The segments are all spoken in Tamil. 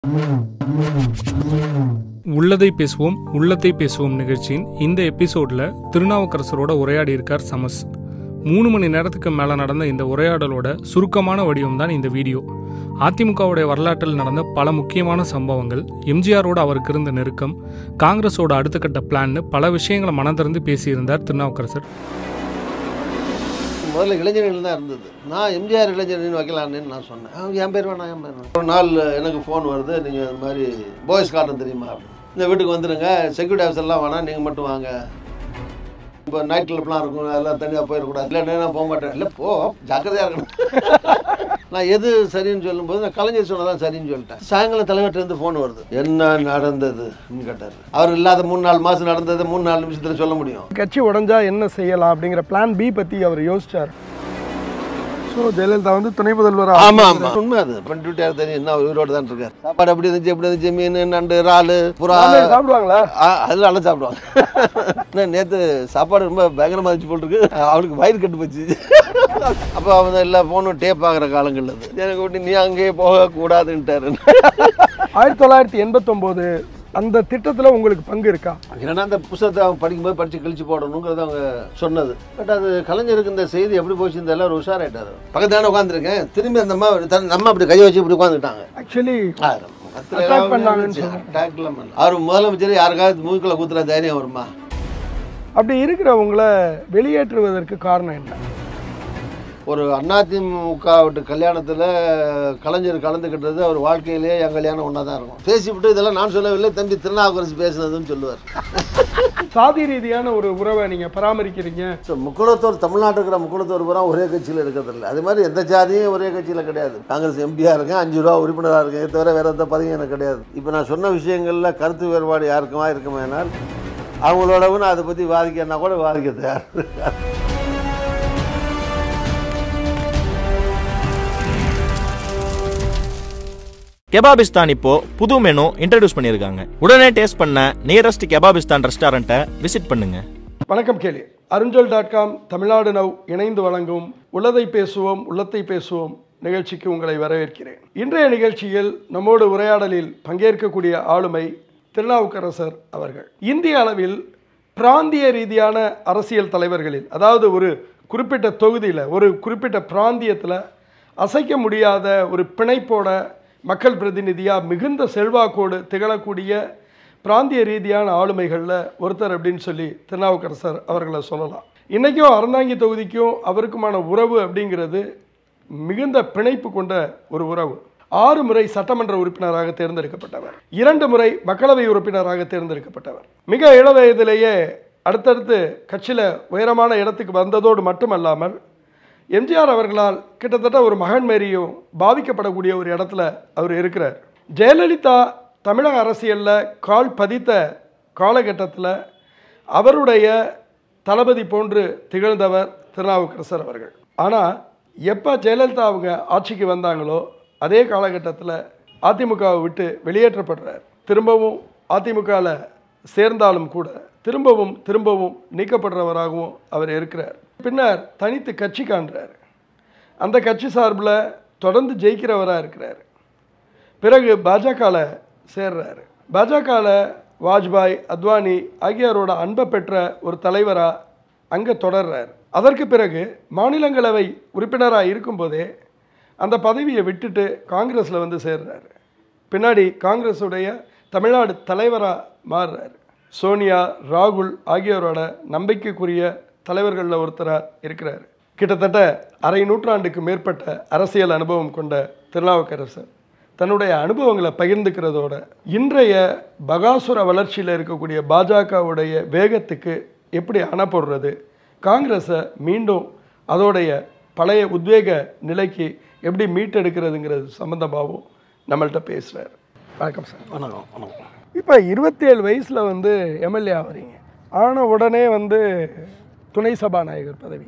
உள்ளதை பேசுவோம் உள்ளத்தை பேசுவோம் நிகழ்ச்சியின் இந்த எபிசோட்ல திருநாவுக்கரசரோட உரையாடி இருக்கார் சமஸ் மூணு மணி நேரத்துக்கு மேலே நடந்த இந்த உரையாடலோட சுருக்கமான வடிவம் தான் இந்த வீடியோ அதிமுகவுடைய வரலாற்றில் நடந்த பல முக்கியமான சம்பவங்கள் எம்ஜிஆரோட அவருக்கு இருந்த நெருக்கம் காங்கிரஸோட அடுத்த கட்ட பிளான்னு பல விஷயங்களை மனதிறந்து பேசியிருந்தார் திருநாவுக்கரசர் முதல்ல இளைஞர்கள் தான் இருந்தது நான் எம்ஜிஆர் இளைஞர்னு வைக்கலான்னு நான் சொன்னேன் அவங்க என் பேர் வேணாம் என் பேர் வேணாம் ஒரு நாள் எனக்கு ஃபோன் வருது நீங்கள் இந்த மாதிரி பாய்ஸ் கார்டன் தெரியுமா அப்படின்னு. இந்த வீட்டுக்கு வந்துடுங்க செக்யூரிட்டி ஆஃபீஸர்லாம் வேணாம் நீங்கள் மட்டும் வாங்க இப்போ நைட் கிளப்லாம் இருக்கும் அதெல்லாம் தனியாக போயிடக்கூடாது இல்லை நான் போக மாட்டேன் இல்லை போ ஜாக்கிரதையாக இருக்கணும் நான் எது சரின்னு சொல்லும்போது நான் கலைஞர் சொன்னதான் சரின்னு சொல்லிட்டேன் சாயங்காலம் தலைவர்கிட்ட இருந்து ஃபோன் வருது என்ன நடந்தது கேட்டார் அவர் இல்லாத மூணு நாலு மாதம் நடந்ததை மூணு நாலு நிமிஷத்தில் சொல்ல முடியும் கட்சி உடைஞ்சா என்ன செய்யலாம் அப்படிங்கிற பிளான் பி பத்தி அவர் யோசிச்சார் ஸோ ஜெயலலிதா வந்து துணை முதல்வர் ஆமா ஆமா உண்மை அது பண்ணிட்டு தெரியும் என்ன அவர் உயிரோடு தான் இருக்கார் சாப்பாடு எப்படி இருந்துச்சு எப்படி இருந்துச்சு மீன் நண்டு இறாலு புறா சாப்பிடுவாங்களா ஆ, அதெல்லாம் நல்லா சாப்பிடுவாங்க நான் நேற்று சாப்பாடு ரொம்ப பயங்கரமாக இருந்துச்சு போட்டுருக்கு அவனுக்கு வயிறு கட்டு போச்சு அப்போ அவன் எல்லாம் போகணும் டேப் ஆகிற காலங்கள் அது எனக்கு விட்டு நீ அங்கேயே போகக்கூடாதுன்ட்டாரு ஆயிரத்தி தொள்ளாயிரத்தி எண்பத்தொம்போது அந்த திட்டத்துல உங்களுக்கு பங்கு இருக்கா ஏன்னா அந்த புத்தகத்தை அவன் படிக்கும்போது படித்து கழிச்சு போடணுங்கிறத அவங்க சொன்னது பட் அது கலைஞருக்கு இந்த செய்தி எப்படி போச்சு இந்த எல்லாம் ஒரு உஷாராயிட்டாரு பக்கத்தான உட்காந்துருக்கேன் திரும்பி அந்த அம்மா தன் நம்ம அப்படி கையை வச்சு இப்படி உட்காந்துட்டாங்க ஆக்சுவலி அட்டாக் Attack பண்ணாங்கன்னு சொல்றாங்க. அட்டாக்லாம் பண்ணல அவர் முதலமைச்சர் யாருக்காவது மூக்கில் குத்துற தைரியம் வருமா அப்படி இருக்கிறவங்கள வெளியேற்றுவதற்கு காரணம் என்ன ஒரு அதிமுக விட்டு கல்யாணத்தில் கலைஞர் கலந்துக்கிட்டது அவர் வாழ்க்கையிலேயே என் கல்யாணம் ஒன்றா தான் இருக்கும் பேசிவிட்டு இதெல்லாம் நான் சொல்லவில்லை தம்பி திருநாவுக்கரசு பேசுனதுன்னு சொல்லுவார் சாதி ரீதியான ஒரு உறவை நீங்க பராமரிக்கிறீங்க ஸோ முக்குளத்தோர் தமிழ்நாட்டில் இருக்கிற முக்குளத்தோர் பூரா ஒரே கட்சியில் இருக்கிறதில்ல அது மாதிரி எந்த ஜாதியும் ஒரே கட்சியில் கிடையாது காங்கிரஸ் எம்பியாக இருக்கேன் அஞ்சு ரூபா உறுப்பினராக இருக்கேன் இதை தவிர வேறு எந்த பதவியும் எனக்கு கிடையாது இப்போ நான் சொன்ன விஷயங்களில் கருத்து வேறுபாடு யாருக்குமா இருக்குமேனால் அவங்களோடவும் நான் அதை பற்றி வாதிக்கன்னா கூட வாதிக்க தயார் கெபாபிஸ்தான் இப்போ புது மெனு இன்ட்ரடியூஸ் பண்ணியிருக்காங்க உடனே டேஸ்ட் பண்ண நியரஸ்ட் கெபாபிஸ்தான் ரெஸ்டாரண்ட்டை விசிட் பண்ணுங்க வணக்கம் கேள்வி அருஞ்சல் டாட் காம் தமிழ்நாடு நவ் இணைந்து வழங்கும் உள்ளதை பேசுவோம் உள்ளத்தை பேசுவோம் நிகழ்ச்சிக்கு உங்களை வரவேற்கிறேன் இன்றைய நிகழ்ச்சியில் நம்மோடு உரையாடலில் பங்கேற்கக்கூடிய ஆளுமை திருநாவுக்கரசர் அவர்கள் இந்திய அளவில் பிராந்திய ரீதியான அரசியல் தலைவர்களில் அதாவது ஒரு குறிப்பிட்ட தொகுதியில் ஒரு குறிப்பிட்ட பிராந்தியத்தில் அசைக்க முடியாத ஒரு பிணைப்போட மக்கள் பிரதிநிதியாக மிகுந்த செல்வாக்கோடு திகழக்கூடிய பிராந்திய ரீதியான ஆளுமைகளில் ஒருத்தர் அப்படின்னு சொல்லி திருநாவுக்கரசர் அவர்களை சொல்லலாம் இன்றைக்கும் அறந்தாங்கி தொகுதிக்கும் அவருக்குமான உறவு அப்படிங்கிறது மிகுந்த பிணைப்பு கொண்ட ஒரு உறவு ஆறு முறை சட்டமன்ற உறுப்பினராக தேர்ந்தெடுக்கப்பட்டவர் இரண்டு முறை மக்களவை உறுப்பினராக தேர்ந்தெடுக்கப்பட்டவர் மிக இள வயதிலேயே அடுத்தடுத்து கட்சியில் உயரமான இடத்துக்கு வந்ததோடு மட்டுமல்லாமல் எம்ஜிஆர் அவர்களால் கிட்டத்தட்ட ஒரு மகன் மாரியும் பாவிக்கப்படக்கூடிய ஒரு இடத்துல அவர் இருக்கிறார் ஜெயலலிதா தமிழக அரசியலில் கால் பதித்த காலகட்டத்தில் அவருடைய தளபதி போன்று திகழ்ந்தவர் திருநாவுக்கரசர் அவர்கள் ஆனால் எப்போ ஜெயலலிதா அவங்க ஆட்சிக்கு வந்தாங்களோ அதே காலகட்டத்தில் அதிமுகவை விட்டு வெளியேற்றப்படுறார் திரும்பவும் அதிமுகவில் சேர்ந்தாலும் கூட திரும்பவும் திரும்பவும் நீக்கப்படுறவராகவும் அவர் இருக்கிறார் பின்னர் தனித்து கட்சி காண்றார் அந்த கட்சி சார்பில் தொடர்ந்து ஜெயிக்கிறவராக இருக்கிறார் பிறகு பாஜகவில் சேர்றாரு பாஜகவில் வாஜ்பாய் அத்வானி ஆகியோரோட அன்பை பெற்ற ஒரு தலைவராக அங்கே தொடர்றார் அதற்கு பிறகு மாநிலங்களவை உறுப்பினராக இருக்கும்போதே அந்த பதவியை விட்டுட்டு காங்கிரஸில் வந்து சேர்றாரு பின்னாடி காங்கிரஸுடைய தமிழ்நாடு தலைவராக மாறுறாரு சோனியா ராகுல் ஆகியோரோட நம்பிக்கைக்குரிய தலைவர்களில் ஒருத்தராக இருக்கிறார் கிட்டத்தட்ட அரை நூற்றாண்டுக்கு மேற்பட்ட அரசியல் அனுபவம் கொண்ட திருநாவுக்கரசர் தன்னுடைய அனுபவங்களை பகிர்ந்துக்கிறதோட இன்றைய பகாசுர வளர்ச்சியில் இருக்கக்கூடிய பாஜகவுடைய வேகத்துக்கு எப்படி அணை போடுறது காங்கிரஸை மீண்டும் அதோடைய பழைய உத்வேக நிலைக்கு எப்படி மீட்டெடுக்கிறதுங்கிறது சம்மந்தமாகவும் நம்மள்கிட்ட பேசுகிறார் வணக்கம் சார் வணக்கம் வணக்கம் இப்போ இருபத்தேழு வயசில் வந்து எம்எல்ஏ ஆகிறீங்க ஆன உடனே வந்து துணை சபாநாயகர் பதவி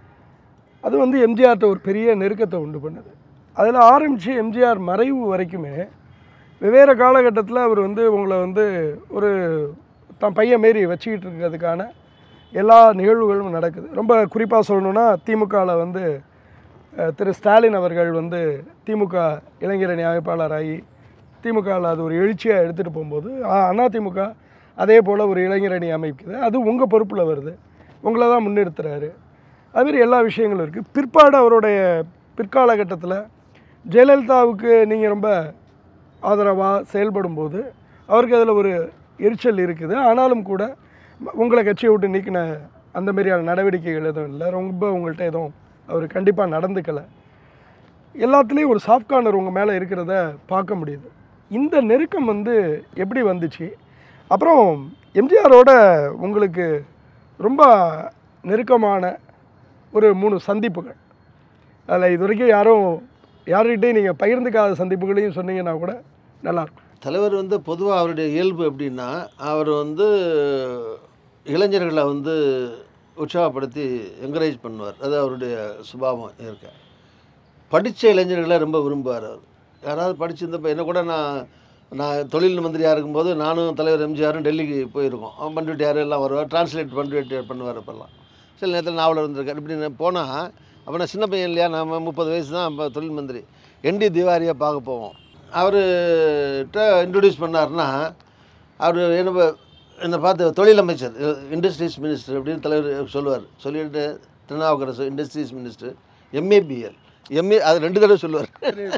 அது வந்து எம்ஜிஆர்கிட்ட ஒரு பெரிய நெருக்கத்தை உண்டு பண்ணுது அதில் ஆரம்பித்து எம்ஜிஆர் மறைவு வரைக்குமே வெவ்வேறு காலகட்டத்தில் அவர் வந்து உங்களை வந்து ஒரு தான் பையன் மாரி வச்சுக்கிட்டு இருக்கிறதுக்கான எல்லா நிகழ்வுகளும் நடக்குது ரொம்ப குறிப்பாக சொல்லணுன்னா திமுகவில் வந்து அஹ், திரு ஸ்டாலின் அவர்கள் வந்து திமுக இளைஞரணி அமைப்பாளராகி திமுகவில் அது ஒரு எழுச்சியாக எடுத்துகிட்டு போகும்போது அ- அதிமுக அதே போல் ஒரு இளைஞரணி அமைக்குது அது உங்கள் பொறுப்பில் வருது உங்களை தான் முன்னிறுத்துறாரு அதுமாரி எல்லா விஷயங்களும் இருக்குது பிற்பாடு அவருடைய பிற்காலகட்டத்தில் ஜெயலலிதாவுக்கு நீங்கள் ரொம்ப ஆதரவாக செயல்படும்போது அவருக்கு அதில் ஒரு எரிச்சல் இருக்குது ஆனாலும் கூட ம- உங்களை கட்சியை விட்டு நீக்கின அந்த மாதிரியான நடவடிக்கைகள் எதுவும் இல்லை ரொம்ப உங்கள்கிட்ட எதுவும் அவர் கண்டிப்பாக நடந்துக்கலை எல்லாத்துலேயும் ஒரு சாஃப்ட் கார்னர் உங்கள் மேலே இருக்கிறத பார்க்க முடியுது இந்த நெருக்கம் வந்து எப்படி வந்துச்சு அப்புறம் எம்ஜிஆரோட உங்களுக்கு ரொம்ப நெருக்கமான ஒரு மூணு சந்திப்புகள் அதில் இது வரைக்கும் யாரும் யார்கிட்டையும் நீங்கள் பகிர்ந்துக்காத சந்திப்புகளையும் சொன்னீங்கன்னா கூட நல்லாயிருக்கும் தலைவர் வந்து பொதுவாக அவருடைய இயல்பு எப்படின்னா அவர் வந்து இளைஞர்களை வந்து உற்சாகப்படுத்தி என்கரேஜ் பண்ணுவார் அது அவருடைய சுபாவம் இருக்க படித்த இளைஞர்களை ரொம்ப விரும்புவார் அவர் யாராவது படிச்சிருந்தப்போ என்ன கூட நான் நான் தொழில் மந்திரியாக இருக்கும்போது நானும் தலைவர் எம்ஜிஆரும் டெல்லிக்கு போயிருக்கோம் அவன் பண்ருட்டியார் எல்லாம் வருவார் டிரான்ஸ்லேட் பண்ருட்டி பண்ணுவார் அப்போல்லாம் சில நேரத்தில் நாவலர் வந்திருக்கார் இப்படி போனால் அப்போ நான் சின்ன பையன் இல்லையா நம்ம முப்பது வயசு தான் அப்போ தொழில் மந்திரி என்டி திவாரியை பார்க்க போவோம் அவர்கிட்ட இன்ட்ரடியூஸ் பண்ணாருன்னா அவர் என்ன ப- என்னை பார்த்து தொழில் அமைச்சர் இண்டஸ்ட்ரீஸ் மினிஸ்டர் அப்படின்னு தலைவர் சொல்லுவார் சொல்லிட்டு Thirunavukkarasu industries minister MABL MA அது ரெண்டு தடவை சொல்லுவார்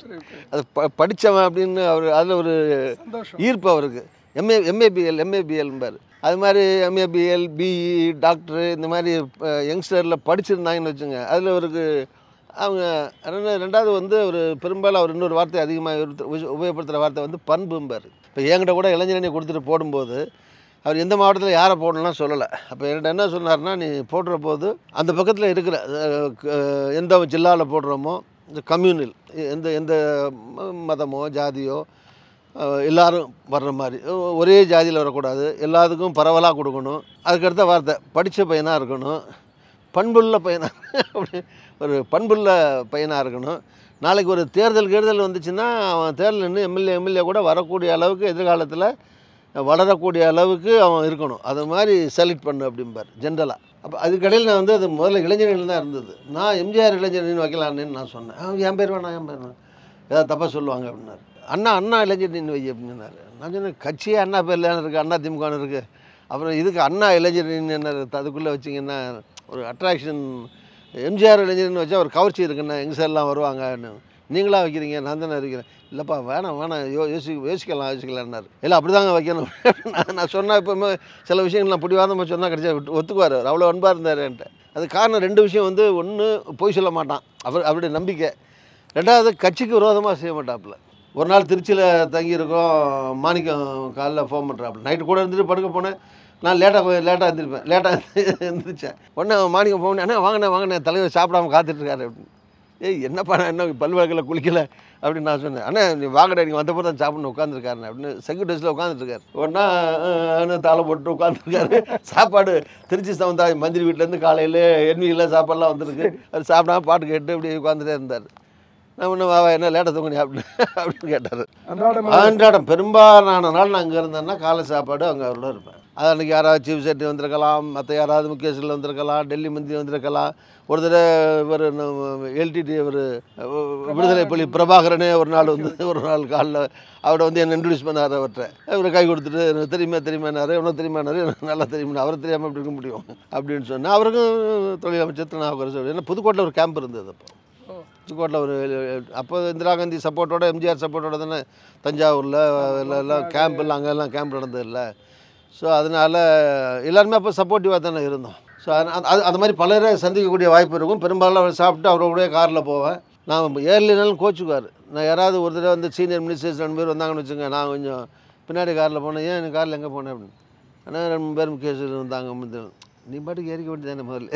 அது ப படித்தவன் அப்படின்னு அவர் அதில் ஒரு சந்தோஷம் ஈர்ப்பு அவருக்கு எம்ஏ எம்ஏபிஎல் எம்ஏபிஎல்ம்பார் அது மாதிரி எம்ஏபிஎல் பிஇ டாக்டரு இந்த மாதிரி யங்ஸ்டரில் படிச்சிருந்தாங்கன்னு வச்சுங்க அதில் அவருக்கு அவங்க ரெண்டு ரெண்டாவது வந்து ஒரு பெரும்பாலும் அவர் இன்னொரு வார்த்தை அதிகமாக உபயோகப்படுத்துகிற வார்த்தை வந்து பண்பும்பார் இப்போ என்கிட்ட கூட இளைஞரணி கொடுத்துட்டு போடும்போது அவர் எந்த மாவட்டத்தில் யாரை போடணும்லாம் சொல்லலை அப்போ என்கிட்ட என்ன சொன்னார்னா நீ போடுற போது அந்த பக்கத்தில் இருக்கிற அஹ், க- எந்த ஜில்லாவில் போடுறோமோ இந்த கம்யூனல் எந்த எந்த ம- மதமோ ஜாதியோ அஹ், எல்லாரும் வர்ற மாதிரி ஒ- ஒரே ஜாதியில் வரக்கூடாது எல்லாத்துக்கும் பரவலாக கொடுக்கணும் அதுக்கடுத்த வார்த்தை படித்த பையனாக இருக்கணும் பண்புள்ள பையனாக அப்படி ஒரு பண்புள்ள பையனாக இருக்கணும் நாளைக்கு ஒரு தேர்தல் கேர்தல் வந்துச்சுன்னா அவன் தேர்தல் நின்று எம்எல்ஏ எம்எல்ஏ கூட வரக்கூடிய அளவுக்கு எதிர்காலத்தில் வளரக்கூடிய அளவுக்கு அவன் இருக்கணும் அது மாதிரி செலக்ட் பண்ணு அப்படிம்பார் ஜென்ரலாக அப்போ அதுக்கடையில் நான் வந்து அது முதல்ல இளைஞர்கள் தான் இருந்தது நான் எம்ஜிஆர் இளைஞர்னு வைக்கலான்னு நான் சொன்னேன் அவன் என் பேர் வேணாம் என் பேர் வேணாம் ஏதாவது தப்பாக சொல்லுவாங்க அப்படின்னாரு அண்ணா அண்ணா இளைஞர் நின்று வை அப்படின்னாரு நான் சொன்னேன் கட்சியே அண்ணா பேர்ல இருக்குது அண்ணா திமுகன்னு இருக்குது அப்புறம் இதுக்கு அண்ணா இளைஞர் என்ன அதுக்குள்ளே வச்சிங்கன்னா ஒரு அட்ராக்ஷன் எம்ஜிஆர் இளைஞர்னு வச்சா ஒரு கவர்ச்சி இருக்குண்ணா எங்கள் சைட்லாம் வருவாங்கன்னு நீங்களா வைக்கிறீங்க நான் தானே இருக்கிறேன் இல்லைப்பா வேணாம் வேணாம் யோ யோசி யோசிக்கலாம் யோசிக்கலான்னாரு இல்லை அப்படி தாங்க வைக்கணும் நான் நான் சொன்னால் எப்போவுமே சில விஷயங்கள் நான் பிடிவாதமாக சொன்னால் கடைசியாக விட்டு ஒத்துக்குவார் அவர் அவ்வளோ அன்பாக இருந்தார் என்கிட்ட அது காரணம் ரெண்டு விஷயம் வந்து ஒன்று பொய் சொல்ல மாட்டான் அவர் அவருடைய நம்பிக்கை ரெண்டாவது கட்சிக்கு விரோதமாக செய்ய மாட்டாப்புல ஒரு நாள் திருச்சியில் தங்கியிருக்கோம் மாணிக்கம் காலைல ஃபோன் பண்ணுறாப்புல நைட்டு கூட இருந்துட்டு படுக்க போனேன் நான் லேட்டாக லேட்டாக எழுந்திருப்பேன் லேட்டாக எழுந்திரிச்சேன் உடனே அவன் மாணிக்கம் ஃபோன் அண்ணா வாங்கினேன் வாங்கினேன் தலைவர் சாப்பிடாம காத்துட்ருக்காரு அப்படின்னு ஏய் என்னப்பா நான் என்ன பல்வாக்கில் குளிக்கல அப்படின்னு நான் சொன்னேன் அண்ணா நீ வாங்கடா நீங்கள் வந்தப்போ தான் சாப்பிடணும் உட்காந்துருக்காரு அப்படின்னு செக்யூரிட்டிஸில் உட்காந்துருக்காரு ஒன்றா தாளை போட்டு உட்காந்துருக்காரு சாப்பாடு திருச்சி சமுதாய மந்திரி வீட்டிலேருந்து காலையில் எண்ணியில் சாப்பாடுலாம் வந்திருக்கு அது சாப்பிடாம பாட்டு கேட்டு இப்படி உட்காந்துட்டே இருந்தார் நான் ஒன்று வா வா, என்ன லேட்டாக தூங்குனி அப்படின்னு அப்படின்னு கேட்டார் அன்றாடம் அன்றாடம் பெரும்பாலான நாள் நான் அங்கே இருந்தேன்னா காலை சாப்பாடு அங்கே அவரோட இருப்பேன் அது அன்றைக்கி யாராவது சீஃப் செக்ரட்டரி வந்திருக்கலாம் மற்ற யாராவது முக்கியஸ்டர்கள் வந்திருக்கலாம் டெல்லி மந்திரி வந்திருக்கலாம் ஒரு தடவை இவர் எல்டிடி அவர் விடுதலை புலி பிரபாகரனே ஒரு நாள் வந்து ஒரு நாள் காலைல அவரை வந்து என்ன இன்ட்ரடியூஸ் பண்ணார் அவர்கிட்ட அவரை கை கொடுத்துட்டு எனக்கு தெரியுமா தெரியுமானாரு உனக்கு தெரியுமானாரு எனக்கு நல்லா தெரியுமா அவரை தெரியாமல் எப்படி இருக்க முடியும் அப்படின்னு சொன்னேன் அவருக்கும் தொழில் அமைச்சர் திருநாவுக்கரசு ஏன்னா புதுக்கோட்டையில் ஒரு கேம்ப் இருந்தது அப்போ புதுக்கோட்டையில் ஒரு அப்போ இந்திரா காந்தி சப்போர்ட்டோட எம்ஜிஆர் சப்போர்ட்டோட தானே தஞ்சாவூரில் எல்லாம் எல்லாம் கேம்ப் எல்லாம் அங்கே எல்லாம் கேம்ப் நடந்தது இல்லை ஸோ அதனால் எல்லாருமே அப்போ சப்போர்ட்டிவாக தானே இருந்தோம் ஸோ அது அது மாதிரி பலரை சந்திக்கக்கூடிய வாய்ப்பு இருக்கும் பெரும்பாலும் அவர் சாப்பிட்டு அவரோடய காரில் போவேன் நான் ஏர்லினாலும் கோச்சுக்குவார் நான் யாராவது ஒரு தடவை வந்து சீனியர் மினிஸ்டர்ஸ் ரெண்டு பேர் வந்தாங்கன்னு வச்சுங்க நான் கொஞ்சம் பின்னாடி காரில் போனேன் ஏன் எனக்கு காரில் எங்கே போனேன் அப்படின்னு ஆனால் ரெண்டு பேர் முக்கியஸ்டர் வந்தாங்க வந்து நீ பாட்டுக்கு ஏறிக்க வேண்டியதானே முதல்ல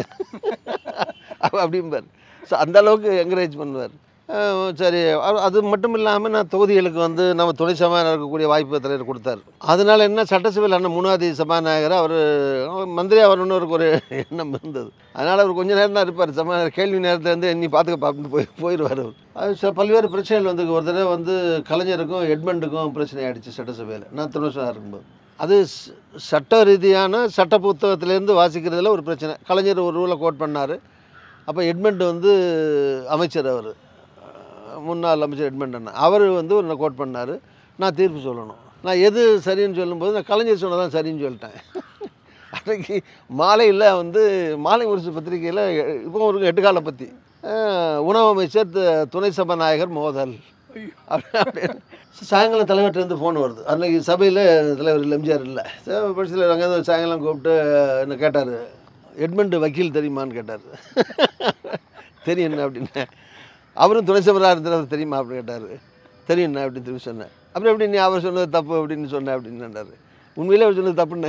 அப்ப அப்படிம்பார் ஸோ அந்த அளவுக்கு என்கரேஜ் பண்ணுவார் அஹ் சரி அது- அது மட்டும் இல்லாமல் நான் தொகுதிகளுக்கு வந்து நம்ம துணை சபாநாயகர் இருக்கக்கூடிய வாய்ப்பு தலைவர் கொடுத்தார் அதனால என்ன சட்டசபையில் அண்ணன் மூணாவது சபாநாயகர் அவர் மந்திரி வரணும்னு அவருக்கு ஒரு எண்ணம் இருந்தது அதனால் அவர் கொஞ்ச நேரம் தான் இருப்பார் சபாநாயகர் கேள்வி நேரத்தில் வந்து நீ பார்த்துக்க பார்த்துட்டு போய் போயிடுவார் அவர் அது சில பல்வேறு பிரச்சனைகள் வந்து ஒரு தடவை வந்து கலைஞருக்கும் எட்மண்டுக்கும் பிரச்சனை ஆயிடுச்சு சட்டசபையில் நான் துணை சபாநாயகர் இருக்கும்போது அது ச- சட்ட ரீதியான சட்ட புத்தகத்திலேருந்து வாசிக்கிறதுல ஒரு பிரச்சனை கலைஞர் ஒரு ரூலை கோட் பண்ணார் அப்போ எட்மண்ட் வந்து அமைச்சர் அவர் முன்னாள் அமைச்சர் எட்மண்ட் அண்ணா அவர் வந்து ஒன்று கோட் பண்ணார் நான் தீர்ப்பு சொல்லணும் நான் எது சரின்னு சொல்லும்போது நான் கலைஞர் சொன்னதான் சரின்னு சொல்லிட்டேன் அன்றைக்கி மாலையில் வந்து மாலை முரசு பத்திரிகையில் இப்போ ஒரு எட்டுக்காலை பற்றி உணவு அமைச்சர் து- துணை சபாநாயகர் மோதல் அப்படி அப்படின்னு சாயங்காலம் தலைவர்கிட்டருந்து ஃபோன் வருது அன்றைக்கி சபையில் தலைவர் எம்ஜிஆர் இல்லை பட்சத்தில் அங்கேருந்து சாயங்காலம் கூப்பிட்டு என்ன கேட்டார் எட்மண்ட் வக்கீல் தெரியுமான்னு கேட்டார் தெரியும் அப்படின்னு அவரும் துணை சபராக இருந்தவர் தெரியுமா அப்படின்னு கேட்டார் தெரியும் அப்படின்னு திரும்பி சொன்னேன் அப்புறம் எப்படி நீ அவர் சொன்னது தப்பு அப்படின்னு சொன்னேன் அப்படின்னு சொன்னார் உண்மையிலே அவர் சொன்னது தப்புன்னு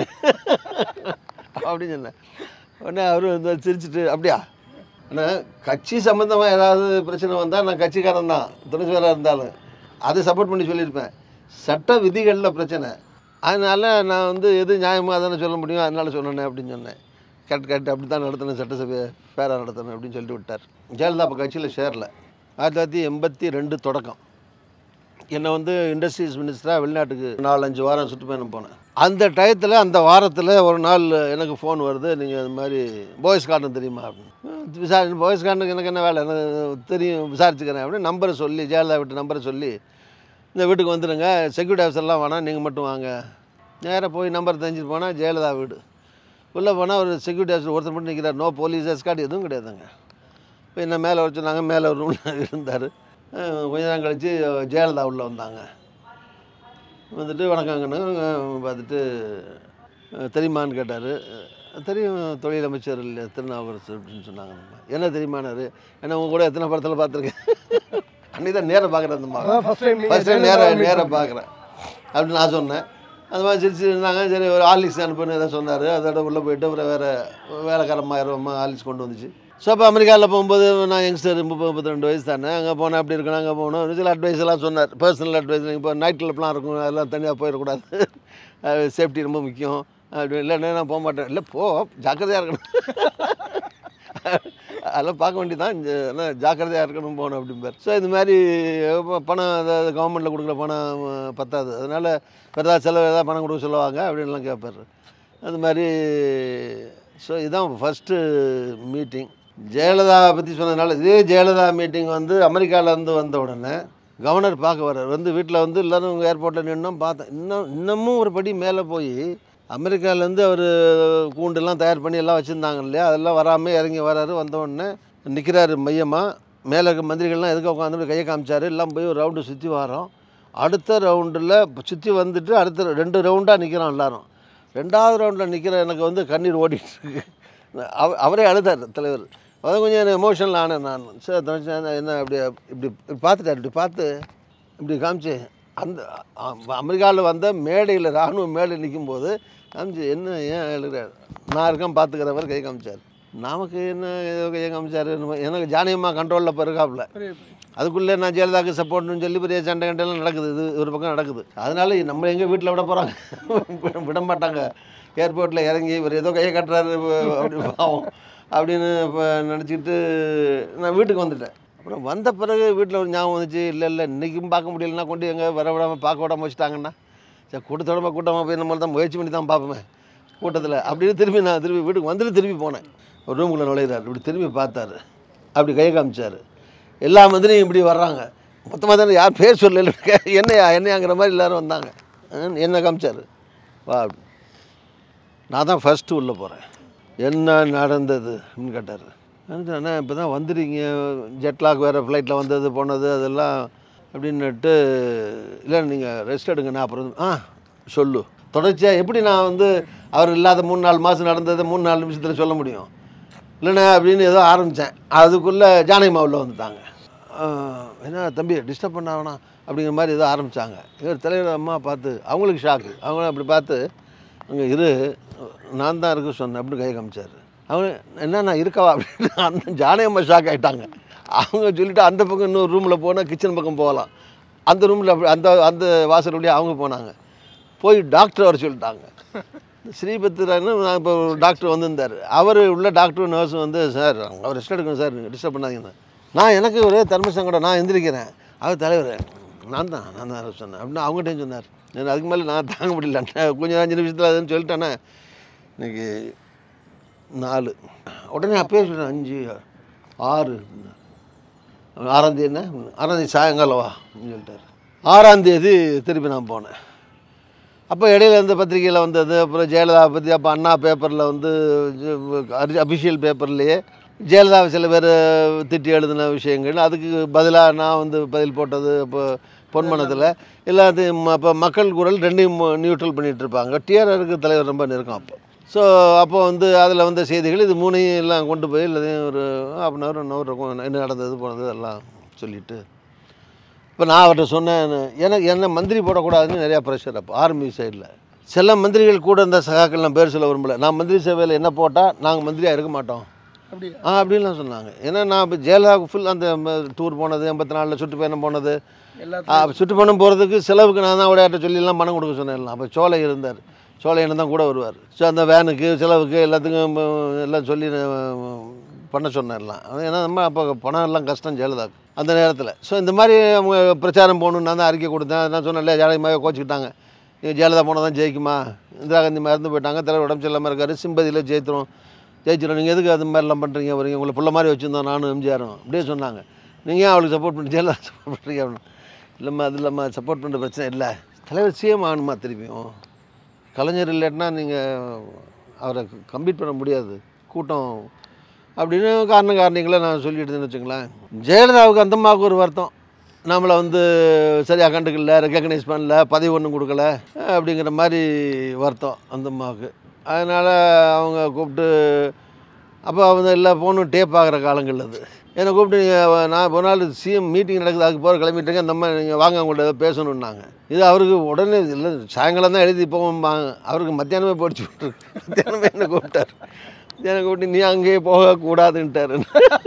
அப்படின்னு சொன்னேன் உடனே அவர் வந்து சிரிச்சிட்டு அப்படியா ஆனால் கட்சி சம்மந்தமாக ஏதாவது பிரச்சனை வந்தால் நான் கட்சிக்காரன் தான் துணை சபராக இருந்தாலும் அதை சப்போர்ட் பண்ணி சொல்லியிருப்பேன் சட்ட விதிகளில் பிரச்சனை அதனால் நான் வந்து எது நியாயமாக தானே சொல்ல முடியும் அதனால சொன்னேன் அப்படின்னு சொன்னேன் கரெக்ட் கரெக்ட் அப்படி தான் நடத்தணும் சட்டசபையை ஃபேராக நடத்தணும் அப்படின்னு சொல்லிட்டு விட்டார் ஜெயலலிதா அப்போ கட்சியில் சேரல ஆயிரத்தி தொள்ளாயிரத்தி எண்பத்தி ரெண்டு தொடக்கம் என்னை வந்து இண்டஸ்ட்ரீஸ் மினிஸ்டராக வெளிநாட்டுக்கு நாலஞ்சு வாரம் சுற்றுப்பயணம் போனேன் அந்த டயத்தில் அந்த வாரத்தில் ஒரு நாள் எனக்கு ஃபோன் வருது நீங்கள் இந்த மாதிரி பாய்ஸ் கார்டன் தெரியுமா அப்படின்னு விசாரி பாய்ஸ் கார்டனுக்கு எனக்கு என்ன வேலை எனக்கு தெரியும் விசாரிச்சுக்கிறேன் அப்படின்னு நம்பரை சொல்லி ஜெயலலிதா வீட்டு நம்பரை சொல்லி இந்த வீட்டுக்கு வந்துடுங்க செக்யூரிட்டி ஆஃபீஸர்லாம் வேணாம் நீங்கள் மட்டும் வாங்க நேராக போய் நம்பர் தெரிஞ்சுட்டு போனால் ஜெயலலிதா வீடு உள்ளே போனால் ஒரு செக்யூரிட்டி ஆஃபீஸர் ஒருத்தர் மட்டும் நிற்கிறார் நோ போலீஸ் எஸ்கார்ட் எதுவும் கிடையாதுங்க இப்போ என்ன மேலே வர சொன்னாங்க மேலே ஒரு ரூமில் இருந்தார் கொஞ்ச நேரம் கழித்து ஜெயலலிதா உள்ளே வந்தாங்க வந்துட்டு வணக்கங்கன்னு பார்த்துட்டு அஹ், தெரியுமான்னு கேட்டார் தெரியும் தொழில் அமைச்சர் இல்லை திருநாவுக்கரசு அப்படின்னு சொன்னாங்க என்ன தெரியுமானாரு ஏன்னா உங்க கூட எத்தனை படத்தில் பார்த்துருக்கேன் அன்னைக்கு தான் நேராக பார்க்குறேன் அந்த மாதிரி அதான் ஃபர்ஸ்ட் டைம் ஃபஸ்ட் டைம் நேராக நேராக பார்க்குறேன் அப்படின்னு நான் சொன்னேன் அந்த மாதிரி சிரிச்சு இருந்தாங்க சரி ஒரு ஆர்லிக்ஸ் அனுப்புன்னு எதாவது சொன்னார் அதோட உள்ளே போயிட்டு அப்புறம் வேறு வேலைக்காரமாயிரமா ஆர்லிக்ஸ் கொண்டு வந்துச்சு ஸோ அப்போ அமெரிக்காவில் போகும்போது நான் யங்ஸ்டர் முப்பது முப்பத்தி ரெண்டு வயசு தானே அங்கே போனால் அப்படி இருக்கணும் அங்கே போகணும் சில அட்வைஸ் எல்லாம் சொன்னார் பர்சனல் அட்வைஸ் இப்போ நைட் கிளப்லாம் இருக்கும் அதெல்லாம் தனியாக போயிடக்கூடாது சேஃப்டி ரொம்ப முக்கியம் அப்படி இல்லைன்னா நான் போக மாட்டேன் இல்லை போ ஜாக்கிரதையாக இருக்கணும் அதெல்லாம் பார்க்க வேண்டியதான் ஆனால் ஜாக்கிரதையாக இருக்கணும் போகணும் அப்படிம்பார் ஸோ இது மாதிரி ப- பணம் அதாவது கவர்மெண்ட்டில் கொடுக்குற பணம் அஹ், பத்தாது அதனால் வேறு ஏதாவது செலவு ஏதாவது பணம் கொடுக்க சொல்லுவாங்க அப்படின்லாம் கேட்பார் அது மாதிரி ஸோ இதுதான் ஃபஸ்ட்டு மீட்டிங் ஜெயலலிதா பற்றி சொன்னதுனால இதே ஜெயலலிதா மீட்டிங் வந்து அமெரிக்காவிலேருந்து வந்த உடனே கவர்னர் பார்க்க வர்றார் வந்து வீட்டில் வந்து எல்லோரும் ஏர்போர்ட்டில் நின்னோம் பார்த்தேன் இன்னும் இன்னமும் ஒரு படி மேலே போய் அமெரிக்காவிலேருந்து அவர் கூண்டெல்லாம் தயார் பண்ணி எல்லாம் வச்சுருந்தாங்க இல்லையா அதெல்லாம் வராமல் இறங்கி வராரு வந்த உடனே நிற்கிறாரு மையமாக மேலே இருக்க மந்திரிகள்லாம் எதுக்கு உட்காந்து கையை காமிச்சாரு எல்லாம் போய் ஒரு ரவுண்டு சுற்றி வரோம் அடுத்த ரவுண்டில் சுற்றி வந்துட்டு அடுத்த ரெண்டு ரவுண்டாக நிற்கிறோம் எல்லாரும் ரெண்டாவது ரவுண்டில் நிற்கிற எனக்கு வந்து கண்ணீர் ஓடிட்டு இருக்கு அவ அவரே அழுதார் தலைவர் அதான் கொஞ்சம் எனக்கு எமோஷனல் ஆனேன் நான் சார் தனுஷ் என்ன இப்படி இப்படி இப்படி பார்த்துட்டார் இப்படி பார்த்து இப்படி காமிச்சு அந்த அமெரிக்காவில் வந்த மேடையில் ராணுவ மேடை நிற்கும்போது காமிச்சு என்ன ஏன் எழுதுறாரு நான் இருக்கேன் பார்த்துக்கிறவர் கை காமிச்சார் நமக்கு என்ன ஏதோ கையை காமிச்சார் எனக்கு ஜானியம்மா கண்ட்ரோலில் இப்போ இருக்காப்புல அதுக்குள்ளே நான் ஜெயலலிதாவுக்கு சப்போர்ட்னு சொல்லி பெரிய சண்டை கண்டையெல்லாம் நடக்குது இது ஒரு பக்கம் நடக்குது அதனால நம்ம எங்கே வீட்டில் விட போகிறாங்க விட மாட்டாங்க ஏர்போர்ட்டில் இறங்கி இவர் ஏதோ கையை கட்டுறாரு அப்படி பாவம் அப்படின்னு இப்போ நினச்சிக்கிட்டு நான் வீட்டுக்கு வந்துட்டேன் அப்புறம் வந்த பிறகு வீட்டில் ஒரு ஞாபகம் வந்துச்சு இல்லை இல்லை இன்றைக்கும் பார்க்க முடியலன்னா கொண்டு எங்கே வர விடாமல் பார்க்க விடாமல் வச்சுட்டாங்கன்னா சரி கூட்டத்தோட கூட்டமாக போய் நம்ம தான் முயற்சி பண்ணி தான் பார்ப்போமே கூட்டத்தில் அப்படின்னு திரும்பி நான் திரும்பி வீட்டுக்கு வந்துட்டு திரும்பி போனேன் ஒரு ரூமுக்குள்ளே நுழையிறாரு இப்படி திரும்பி பார்த்தாரு அப்படி கை காமிச்சார் எல்லா மந்திரியும் இப்படி வர்றாங்க மொத்தமாக தானே யார் பேர் சொல்லல என்னையா என்னையாங்கிற மாதிரி எல்லாரும் வந்தாங்க அஹ் என்ன காமிச்சார் வா அப்படி. நான் தான் ஃபஸ்ட்டு உள்ளே போகிறேன் என்ன நடந்தது அப்படின்னு கேட்டார் அண்ணா இப்போ தான் வந்துடுறீங்க ஜெட்லாக் வேறு ஃப்ளைட்டில் வந்தது போனது அதெல்லாம் அப்படின்னுட்டு இல்லை நீங்கள் ரெஸ்ட் எடுங்கண்ணா அப்புறம் ஆ சொல்லு தொடர்ச்சியாக எப்படி நான் வந்து அவர் இல்லாத மூணு நாலு மாதம் நடந்ததை மூணு நாலு நிமிஷத்தில் சொல்ல முடியும் இல்லைண்ணே அப்படின்னு ஏதோ ஆரம்பித்தேன் அதுக்குள்ளே ஜானகி மாவில் வந்துட்டாங்க ஆஹ், என்ன தம்பி டிஸ்டர்ப் பண்ண வேணாம் அப்படிங்கிற மாதிரி ஏதோ ஆரம்பித்தாங்க இவர் தலைவர் அம்மா பார்த்து அவங்களுக்கு ஷாக்கு அவங்களும் அப்படி பார்த்து அங்கே இரு நான் தான் இருக்க சொன்னேன் அப்படின்னு கை காமிச்சார் அவங்க என்ன நான் இருக்கவா அப்படின்னு அந்த ஜானகி அம்மா ஷாக் ஆகிட்டாங்க அவங்க சொல்லிட்டு அந்த பக்கம் இன்னொரு ரூமில் போனால் கிச்சன் பக்கம் போகலாம் அந்த ரூமில் அந்த அந்த வாசல் வழியா அவங்க போனாங்க போய் டாக்டர் வர சொல்லிட்டாங்க ஸ்ரீபத்ரான்னு நான் இப்போ ஒரு டாக்டர் வந்திருந்தார் அவர் உள்ள டாக்டர் நர்ஸ் வந்து சார் அவர் ரெஸ்ட் எடுக்கணும் சார் டிஸ்டர்ப் பண்ணாதீங்கன்னு நான் எனக்கு ஒரே தர்ம சங்கடம் நான் எந்திரிக்கிறேன் அவர் தலைவர் நான் தான் நான் தான் சொன்னேன் அப்படின்னு அவங்ககிட்டயும் சொன்னார் எனக்கு அதுக்கு மேலே நான் தாங்க முடியல கொஞ்சம் அஞ்சு நிமிஷத்தில் அதுன்னு சொல்லிட்டேனே இன்னைக்கு நாலு உடனே அப்பயே சொன்னேன் அஞ்சு ஆறு ஆறாந்தேதி என்ன ஆறாந்தேதி சாயங்காலம் வா அப்படின்னு சொல்லிட்டார் ஆறாம் தேதி திருப்பி நான் போனேன் அப்போ இடையில இந்த பத்திரிக்கையில் வந்தது அப்புறம் ஜெயலலிதா பற்றி அப்போ அண்ணா பேப்பரில் வந்து அபிஷியல் பேப்பர்லேயே ஜெயலலிதாவை சில பேர் திட்டி எழுதின விஷயங்கள் அதுக்கு பதிலாக நான் வந்து பதில் போட்டது இப்போ பொன்மனத்தில் எல்லாத்தையும் அப்போ மக்கள் குரல் ரெண்டையும் நியூட்ரல் பண்ணிகிட்டு இருப்பாங்க டிஆர்ஆருக்கு தலைவர் ரொம்ப நெருக்கம் அப்போ ஸோ அப்போ வந்து அதில் வந்த செய்திகள் இது மூணையும் எல்லாம் கொண்டு போய் எல்லாத்தையும் ஒரு half an hour one hour இருக்கும் என்ன நடந்தது போனது எல்லாம் சொல்லிவிட்டு இப்போ நான் அவர்கிட்ட சொன்னேன் எனக்கு என்ன மந்திரி போடக்கூடாதுன்னு நிறையா ப்ரெஷர் அப்போ ஆர்மி சைடில் சில மந்திரிகள் கூட இருந்த சகாக்கள் நான் பேர் சொல்ல விரும்பல நான் மந்திரி சேவையில் என்ன போட்டால் நாங்கள் மந்திரியாக இருக்க மாட்டோம் அப்படி ஆ அப்படின்லாம் சொன்னாங்க ஏன்னா நான் இப்போ ஜெயலலிதாவுக்கு ஃபுல் அந்த டூர் போனது எண்பத்தி நாலில் சுற்றுப்பயணம் போனது எல்லாத்தையும் ஆ, சுற்றுப்பயணம் போகிறதுக்கு செலவுக்கு நான் தான் விளையாட்ட சொல்லிலாம் பணம் கொடுக்க சொன்னேன் அப்போ சோலை இருந்தார் சோலை என்ன தான் கூட வருவார் ஸோ அந்த வேனுக்கு செலவுக்கு எல்லாத்துக்கும் ம், எல்லாம் சொல்லி ம், பண்ண சொன்னேன் எல்லாம் அது ஏன்னா நம்ம அப்போ பணம் எல்லாம் கஷ்டம் ஜெயலலிதாக்கு அந்த நேரத்தில் ஸோ இந்த மாதிரி அவங்க பிரச்சாரம் போகணுன்னு நான் தான் அறிக்கை கொடுத்தேன் நான் சொன்னேன் ஜாதகமாக கோச்சிக்கிட்டாங்க நீங்கள் ஜெயலலிதா போனால் தான் ஜெயிக்குமா இந்திரா காந்தி மறந்து போயிட்டாங்க தலைவர் உடம்பு சரியில்லாமல் இருக்காரு சிம்பதியில் ஜெயித்துரும் ஜெயிச்சிடும் நீங்கள் எதுக்கு அது மாதிரிலாம் பண்ணுறீங்க வரீங்க உங்களை பிள்ளை மாதிரி வச்சுருந்தோம் நானும் எம்ஜிஆரும் அப்படியே சொன்னாங்க நீங்கள் ஏன் அவளுக்கு சப்போர்ட் பண்ணி ஜெயலலிதா சப்போர்ட் பண்ணுறீங்க அப்படின்னு இல்லைம்மா அது இல்லாமல் சப்போர்ட் பண்ணுற பிரச்சனை இல்லை தலைவர் சிஎம் ஆகணுமா திருப்பியும் கலைஞர் இல்லைன்னா நீங்கள் அவரை கம்ப்ளீட் பண்ண முடியாது கூட்டம் அப்படின்னு காரண காரணிகளை நான் சொல்லிட்டு இருந்தேன்னு வச்சுங்களேன் ஜெயலலிதாவுக்கு அந்த அம்மாவுக்கு ஒரு வருத்தம் நம்மளை வந்து சரியாக கண்டுக்கல ரெக்கக்னைஸ் பண்ணல பதவி ஒன்றும் கொடுக்கல அப்படிங்கிற மாதிரி வருத்தம் அந்த அம்மாவுக்கு அதனால் அவங்க கூப்பிட்டு அப்போ அவங்க எல்லா ஃபோனும் டேப் ஆகிற காலங்கள் அது என்னை கூப்பிட்டு நீங்கள் நான் ஒரு நாள் சிஎம் மீட்டிங் நடக்குது அதுக்கு போகிற கிளம்பிட்டுங்க இந்த மாதிரி நீங்கள் வாங்க அவங்கள்ட்ட ஏதோ பேசணுன்னாங்க இது அவருக்கு உடனே இல்லை சாயங்காலம் தான் எழுதி போவாங்க அவருக்கு மத்தியானமே போடிச்சு விட்ருக்கு மத்தியானமே என்ன கூப்பிட்டார் மத்தியானம் கூப்பிட்டு நீ அங்கேயே போகக்கூடாதுன்ட்டாரு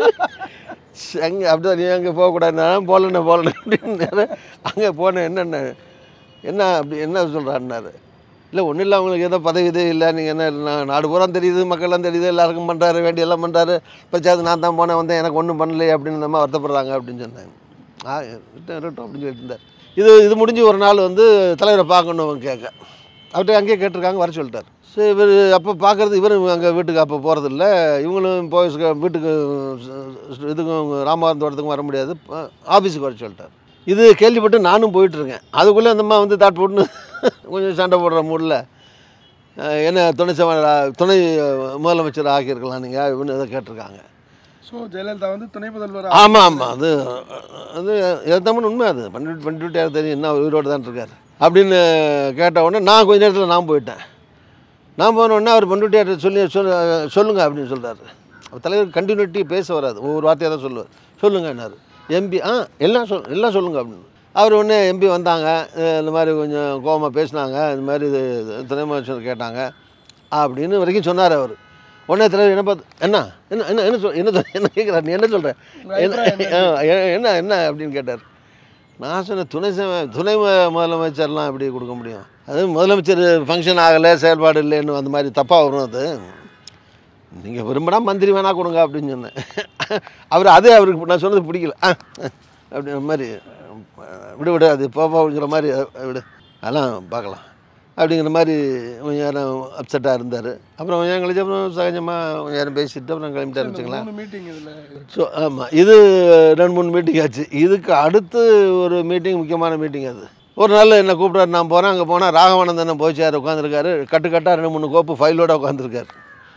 அங்கே அப்படிதான் நீ அங்கே போகக்கூடாது நான் போகலண்ணே போகலண்ணே அப்படின்னு அங்கே போனேன் என்னென்ன என்ன அப்படி என்ன சொல்கிறாருன்னாரு இல்லை ஒன்றும் இல்லை அவங்களுக்கு ஏதோ பதவி இது இல்லை நீங்கள் என்ன நான் நாடு பூரா தெரியுது மக்கள்லாம் தெரியுது எல்லாருக்கும் பண்ணுறாரு வேண்டியெல்லாம் பண்ணுறாரு பச்சாது நான் தான் போனேன் வந்தேன் எனக்கு ஒன்றும் பண்ணலையே அப்படின்னு நம்ம வருத்தப்படுறாங்க அப்படின்னு சொன்னேன் ஆ இருக்கட்டும் இருக்கட்டும் அப்படின்னு சொல்லிட்டு இருந்தார் இது இது முடிஞ்சு ஒரு நாள் வந்து தலைவரை பார்க்கணும் அவங்க கேட்க அவர்கிட்ட அங்கேயே கேட்டிருக்காங்க வர சொல்லிட்டார் சரி இவர் அப்போ பார்க்குறது இவரும் அங்கே வீட்டுக்கு அப்போ போகிறதில்ல இவங்களும் போய் ஸ் வீட்டுக்கு ஸ் இதுக்கும் ராமநாதன் தோட்டத்துக்கும் வர முடியாது ஆஃபீஸுக்கு வர சொல்லிட்டார் இது கேள்விப்பட்டு நானும் போயிட்டுருக்கேன் அதுக்குள்ளே அந்த அம்மா வந்து தாட் போட்டுன்னு கொஞ்சம் சண்டை போடுற மூடில் என்ன துணை சம- துணை முதலமைச்சர் ஆக்கியிருக்கலாம் நீங்கள் அப்படின்னு எதை கேட்டிருக்காங்க ஸோ ஜெயலலிதா வந்து துணை முதல்வர் ஆமாம் ஆமாம் அது அது எதாமனு உண்மை அது பண்ணிட்டு பண்ணிட்டு யார் தெரியும் என்ன உயிரோடு தான் இருக்கார் அப்படின்னு கேட்ட உடனே நான் கொஞ்ச நேரத்தில் நான் போயிட்டேன் நான் போன உடனே அவர் பண்டுட்டியார்ட்ட சொல்லி சொல் சொல்லுங்க அப்படின்னு சொல்கிறாரு தலைவர் கண்டினியூட்டி பேச வராது ஒவ்வொரு வார்த்தையாக தான் சொல்லுவார் சொல்லுங்கன்னாரு எம்பி ஆ எல்லாம் சொல் எல்லாம் சொல்லுங்க அப்படின்னு அவர் உடனே எம்பி வந்தாங்க அஹ் இந்த மாதிரி கொஞ்சம் கோவமாக பேசினாங்க இந்த மாதிரி இது துணை முதலமைச்சர் கேட்டாங்க அப்படின்னு வரைக்கும் சொன்னார் அவர் உடனே தலைவர் என்ன பார்த்து என்ன என்ன என்ன என்ன சொல் என்ன சொல் என்ன கேட்குறாரு நீ என்ன சொல்கிற என்ன ஆ, எ- என்ன என்ன அப்படின்னு கேட்டார் நான் சொன்னேன் துணை சம துணை மு- முதலமைச்சர்லாம் எப்படி கொடுக்க முடியும் அது முதலமைச்சர் ஃபங்க்ஷன் ஆகலை செயல்பாடு இல்லைன்னு அந்த மாதிரி தப்பாக வரும் அது நீங்கள் விரும்பினா மந்திரி வேணா கொடுங்க அப்படின்னு சொன்னேன் அவர் அது அவருக்கு நான் சொன்னது பிடிக்கல ஆ, ஆ, அப்படிங்கிற மாதிரி அஹ், விடு விடு அது போப்பாங்கிற மாதிரி அஹ், விடு அதெல்லாம் பார்க்கலாம் அப்படிங்கிற மாதிரி கொஞ்சம் நேரம் அப்செட்டாக இருந்தார் அப்புறம் கொஞ்சம் நேரம் கழிச்சு அப்புறம் சகஜமாக கொஞ்சம் நேரம் பேசிட்டு அப்புறம் கிளம்பிட்டாரு வச்சுங்களேன் மூணு மீட்டிங் இதில் ஸோ ஆமாம் இது ரெண்டு மூணு மீட்டிங் ஆச்சு இதுக்கு அடுத்து ஒரு மீட்டிங் முக்கியமான மீட்டிங் அது ஒரு நாள் என்னை கூப்பிட்டாரு நான் போனேன் அங்கே போனால் ராகவானந்தன் போய்ச்சார் உட்காந்துருக்காரு கட்டு கட்டாக ரெண்டு மூணு கோப்பு ஃபைலோட உட்காந்துருக்காரு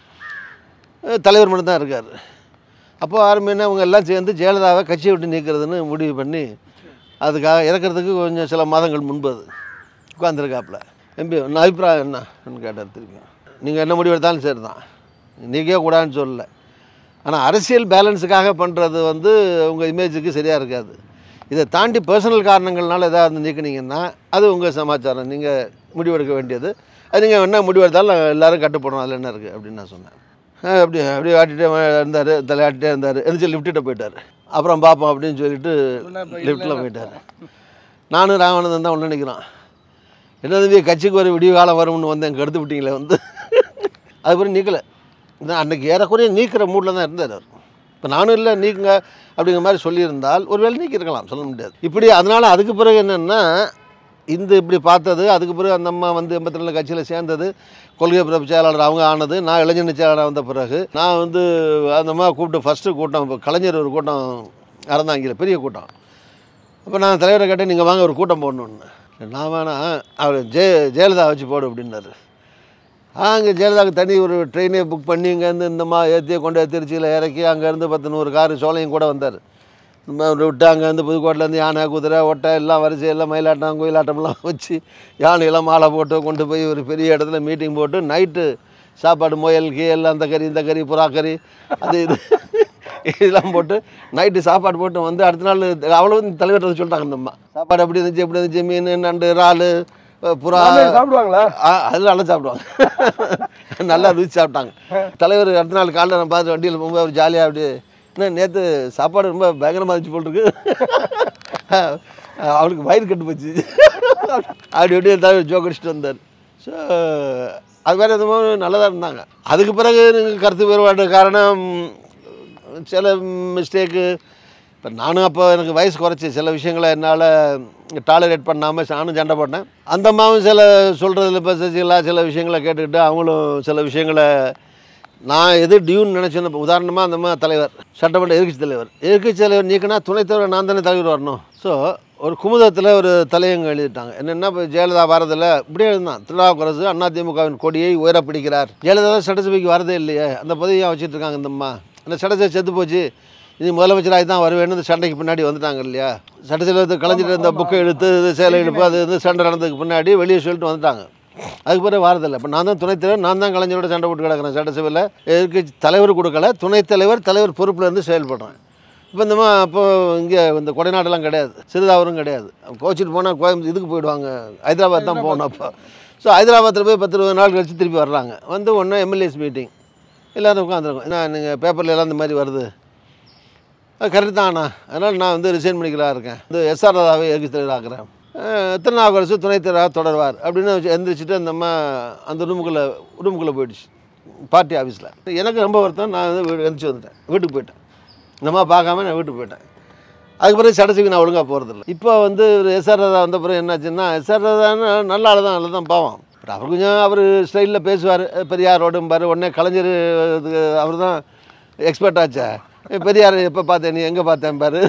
தலைவர் மட்டும் தான் இருக்கார் அப்போ ஆரம்பினா அவங்க எல்லாம் சேர்ந்து ஜெயலலிதாவை கட்சியை விட்டு நீக்கிறதுன்னு முடிவு பண்ணி அதுக்காக இறக்கிறதுக்கு கொஞ்சம் சில மாதங்கள் முன்பு அது உட்காந்துருக்காப்புல எம்பி உன் அபிப்பிராயம் என்னன்னு கேட்டார் திரும்பி நீங்கள் என்ன முடிவு எடுத்தாலும் சரி தான் நீக்கே கூடாதுன்னு சொல்லலை ஆனால் அரசியல் பேலன்ஸுக்காக பண்ணுறது வந்து உங்கள் இமேஜுக்கு சரியாக இருக்காது இதை தாண்டி பர்சனல் காரணங்கள்னால ஏதாவது நீக்கினீங்கன்னா அது உங்கள் சமாச்சாரம் நீங்கள் முடிவெடுக்க வேண்டியது அது நீங்கள் என்ன முடிவெடுத்தாலும் எல்லோரும் கட்டுப்படணும் அதில் என்ன இருக்குது அப்படின்னு நான் சொன்னேன் ஆ, அப்படி அப்படியே ஆட்டிகிட்டே இருந்தார் தலையாட்டிகிட்டே இருந்தார் எந்திரிச்சு லிஃப்ட்டிட்ட போயிட்டார் அப்புறம் பார்ப்போம் அப்படின்னு சொல்லிட்டு லிஃப்ட்டில் போயிட்டார் நானும் ராமானந்தன் தான் ஒன்று நினைக்கிறோம் என்ன தம்பி கட்சிக்கு ஒரு விடிவு காலம் வரும்னு வந்தேன் கெடுத்து விட்டீங்களே வந்து அதுக்கப்புறம் நீக்கலை நான் அன்றைக்கி ஏறக்குறைய நீக்கிற மூடில் தான் இருந்தார் அவர் இப்போ நானும் இல்லை நீக்குங்க அப்படிங்கிற மாதிரி சொல்லியிருந்தால் ஒருவேளை நீக்கியிருக்கலாம் சொல்ல முடியாது இப்படி அதனால் அதுக்கு பிறகு என்னென்னா இந்த இப்படி பார்த்தது அதுக்கு பிறகு அந்த அம்மா வந்து எண்பத்தி ரெண்டு கட்சியில் சேர்ந்தது கொள்கை பிறப்பு செயலாளர் அவங்க ஆனது நான் இளைஞர் செயலாளர் வந்த பிறகு நான் வந்து அந்த அம்மா கூப்பிட்டு ஃபஸ்ட்டு கூட்டம் இப்போ கலைஞர் ஒரு கூட்டம் அறந்தாங்கில பெரிய கூட்டம் அப்போ நான் தலைவரை கேட்டேன் நீங்கள் வாங்க ஒரு கூட்டம் போடணுன்னு நான் வேணாம் அவர் ஜெய ஜெயலலிதா வச்சு போடு அப்படின்னாரு அங்கே ஜெயலலிதாவுக்கு தனி ஒரு ட்ரெயினே புக் பண்ணி இங்கேருந்து இந்தமா ஏற்றியே கொண்டு போய் திருச்சியில் இறக்கி அங்கேருந்து பத்து நூறு காரு சோலையும் கூட வந்தார் இந்த மாதிரி விட்டு அங்கேருந்து புதுக்கோட்டையிலேருந்து யானை குதிரை ஒட்டை எல்லாம் வரிசை எல்லாம் மயிலாட்டம் கோயிலாட்டம்லாம் வச்சு யானையெல்லாம் மாலை போட்டு கொண்டு போய் ஒரு பெரிய இடத்துல மீட்டிங் போட்டு நைட்டு சாப்பாடு முயல் கீயல் அந்த கறி இந்த கறி புறா கறி அது இது இதெல்லாம் போட்டு நைட்டு சாப்பாடு போட்டு வந்து அடுத்த நாள் அவ்வளோ தலைவர்கிட்ட சொல்லிட்டாங்க இந்த அம்மா சாப்பாடு எப்படி இருந்துச்சு எப்படி இருந்துச்சு மீன் நண்டு இறால் புறா நான்வெஜ் சாப்பிடுவாங்களா ஆ, அதெல்லாம் நல்லா சாப்பிடுவாங்க நல்லா ருசி சாப்பிட்டாங்க தலைவர் அடுத்த நாள் காலைல நான் பார்த்து வண்டியில் போகும்போது அவர் ஜாலியாக அப்படி என்ன நேற்று சாப்பாடு ரொம்ப பயங்கரமாக இருந்துச்சு போல் இருக்கு அவனுக்கு வயிறு கட்டு போச்சு அப்படி அப்படியே தலைவர் ஜோக் அடிச்சுட்டு வந்தார் ஸோ அது வேறு எதுவும் நல்லதாக இருந்தாங்க அதுக்கு பிறகு நீங்கள் கருத்து வேறுபாடு காரணம் சில மிஸ்டேக்கு இப்போ நானும் அப்போ எனக்கு வயசு குறைச்சி சில விஷயங்களை என்னால் டாலரேட் பண்ணாமல் நானும் சண்டை போட்டேன் அந்த அம்மாவும் சில சொல்கிறதுல இப்போ சசிகலா சில விஷயங்களை கேட்டுக்கிட்டு அவங்களும் சில விஷயங்களை நான் எது டியூன்னு நினச்சேன்னு இப்போ உதாரணமாக அந்த மாதிரி தலைவர் சட்டமன்ற எதிர்க்கட்சி தலைவர் எதிர்க்கட்சி தலைவர் நீக்கினா துணைத் தலைவர் நான் தானே தலைவர் வரணும் ஸோ ஒரு குமுதத்தில் ஒரு தலையங்க எழுதிட்டாங்க என்னென்னா இப்போ ஜெயலலிதா வரதில் இப்படியே இருந்தான் திருநாவுக்கரசு அதிமுகவின் கொடியை உயர பிடிக்கிறார் ஜெயலலிதா தான் சட்டசபைக்கு வரதே இல்லையே அந்த பதவியை வச்சுட்டு இருக்காங்க இந்த அம்மா அந்த சட்டசபை செத்து போச்சு இது முதலமைச்சராக தான் வருவேன்னு இந்த சண்டைக்கு பின்னாடி வந்துட்டாங்க இல்லையா சட்டசபை கலைஞர் இந்த புக்கை எடுத்து இது சேலை எடுப்பு அது வந்து சண்டை நடந்ததுக்கு பின்னாடி வெளியே சொல்லிட்டு வந்துட்டாங்க அதுக்கு பிறகு வாரதில்லை இப்போ நான் தான் துணைத் தலைவர் நான் தான் கலைஞரோட சண்டை போட்டு கிடக்கிறேன் சட்டசபையில் எதிர்க்கட்சி தலைவர் கொடுக்கல துணைத் தலைவர் தலைவர் பொறுப்பில் இருந்து செயல்படுறேன் இப்போ இந்த மாதிரி அப்போ இங்கே இந்த கொடைநாடெல்லாம் கிடையாது சிறுதாவரும் கிடையாது கோச்சிட்டு போனால் கோயம்புத்தூர் இதுக்கு போயிடுவாங்க ஹைதராபாத் தான் போகணும் அப்போ ஸோ ஹைதராபாத்தில் போய் பத்து இருபது நாள் கழிச்சு திருப்பி வர்றாங்க வந்து ஒன்று எம்எல்ஏஸ் மீட்டிங் எல்லோரும் உட்காந்துருக்கோம் என்ன நீங்கள் பேப்பரில் எல்லாம் இந்த மாதிரி வருது அது கரெக்டு தான் அண்ணா அதனால் நான் வந்து ரிசைன் பண்ணிக்கலாம் இருக்கேன் இந்த எஸ்ஆர் ராதாவை எதிர்த்து தலைவர் ஆக்குறேன் திருநாவுக்கரசு துணைத் தலைவராக தொடர்வார் அப்படின்னு வச்சு எந்திரிச்சிட்டு அந்த அம்மா அந்த ரூமுக்குள்ளே ரூமுக்குள்ளே போயிடுச்சு பார்ட்டி ஆஃபீஸில் எனக்கு ரொம்ப வருத்தம் நான் வந்து வீடு எந்திரிச்சு வந்துட்டேன் வீட்டுக்கு போயிட்டேன் இந்த அம்மா பார்க்காம நான் வீட்டுக்கு போயிட்டேன் அதுக்கு பிறகு சடச்சுக்கு நான் ஒழுங்காக போகிறதில்ல இப்போ வந்து எஸ்ஆர் ராதா வந்த பிறகு என்னாச்சுன்னா எஸ்ஆர் ராதான்னு நல்ல ஆள் தான் நல்ல தான் பாவம் பட் அவர் கொஞ்சம் அவர் ஸ்டைலில் பேசுவார் பெரியார் ரோடும்பார் உடனே கலைஞர் அவர் தான் எக்ஸ்பர்ட் ஆச்சே பெரியார் எப்போ பார்த்தேன் நீ எங்கே பார்த்தேன் பாரு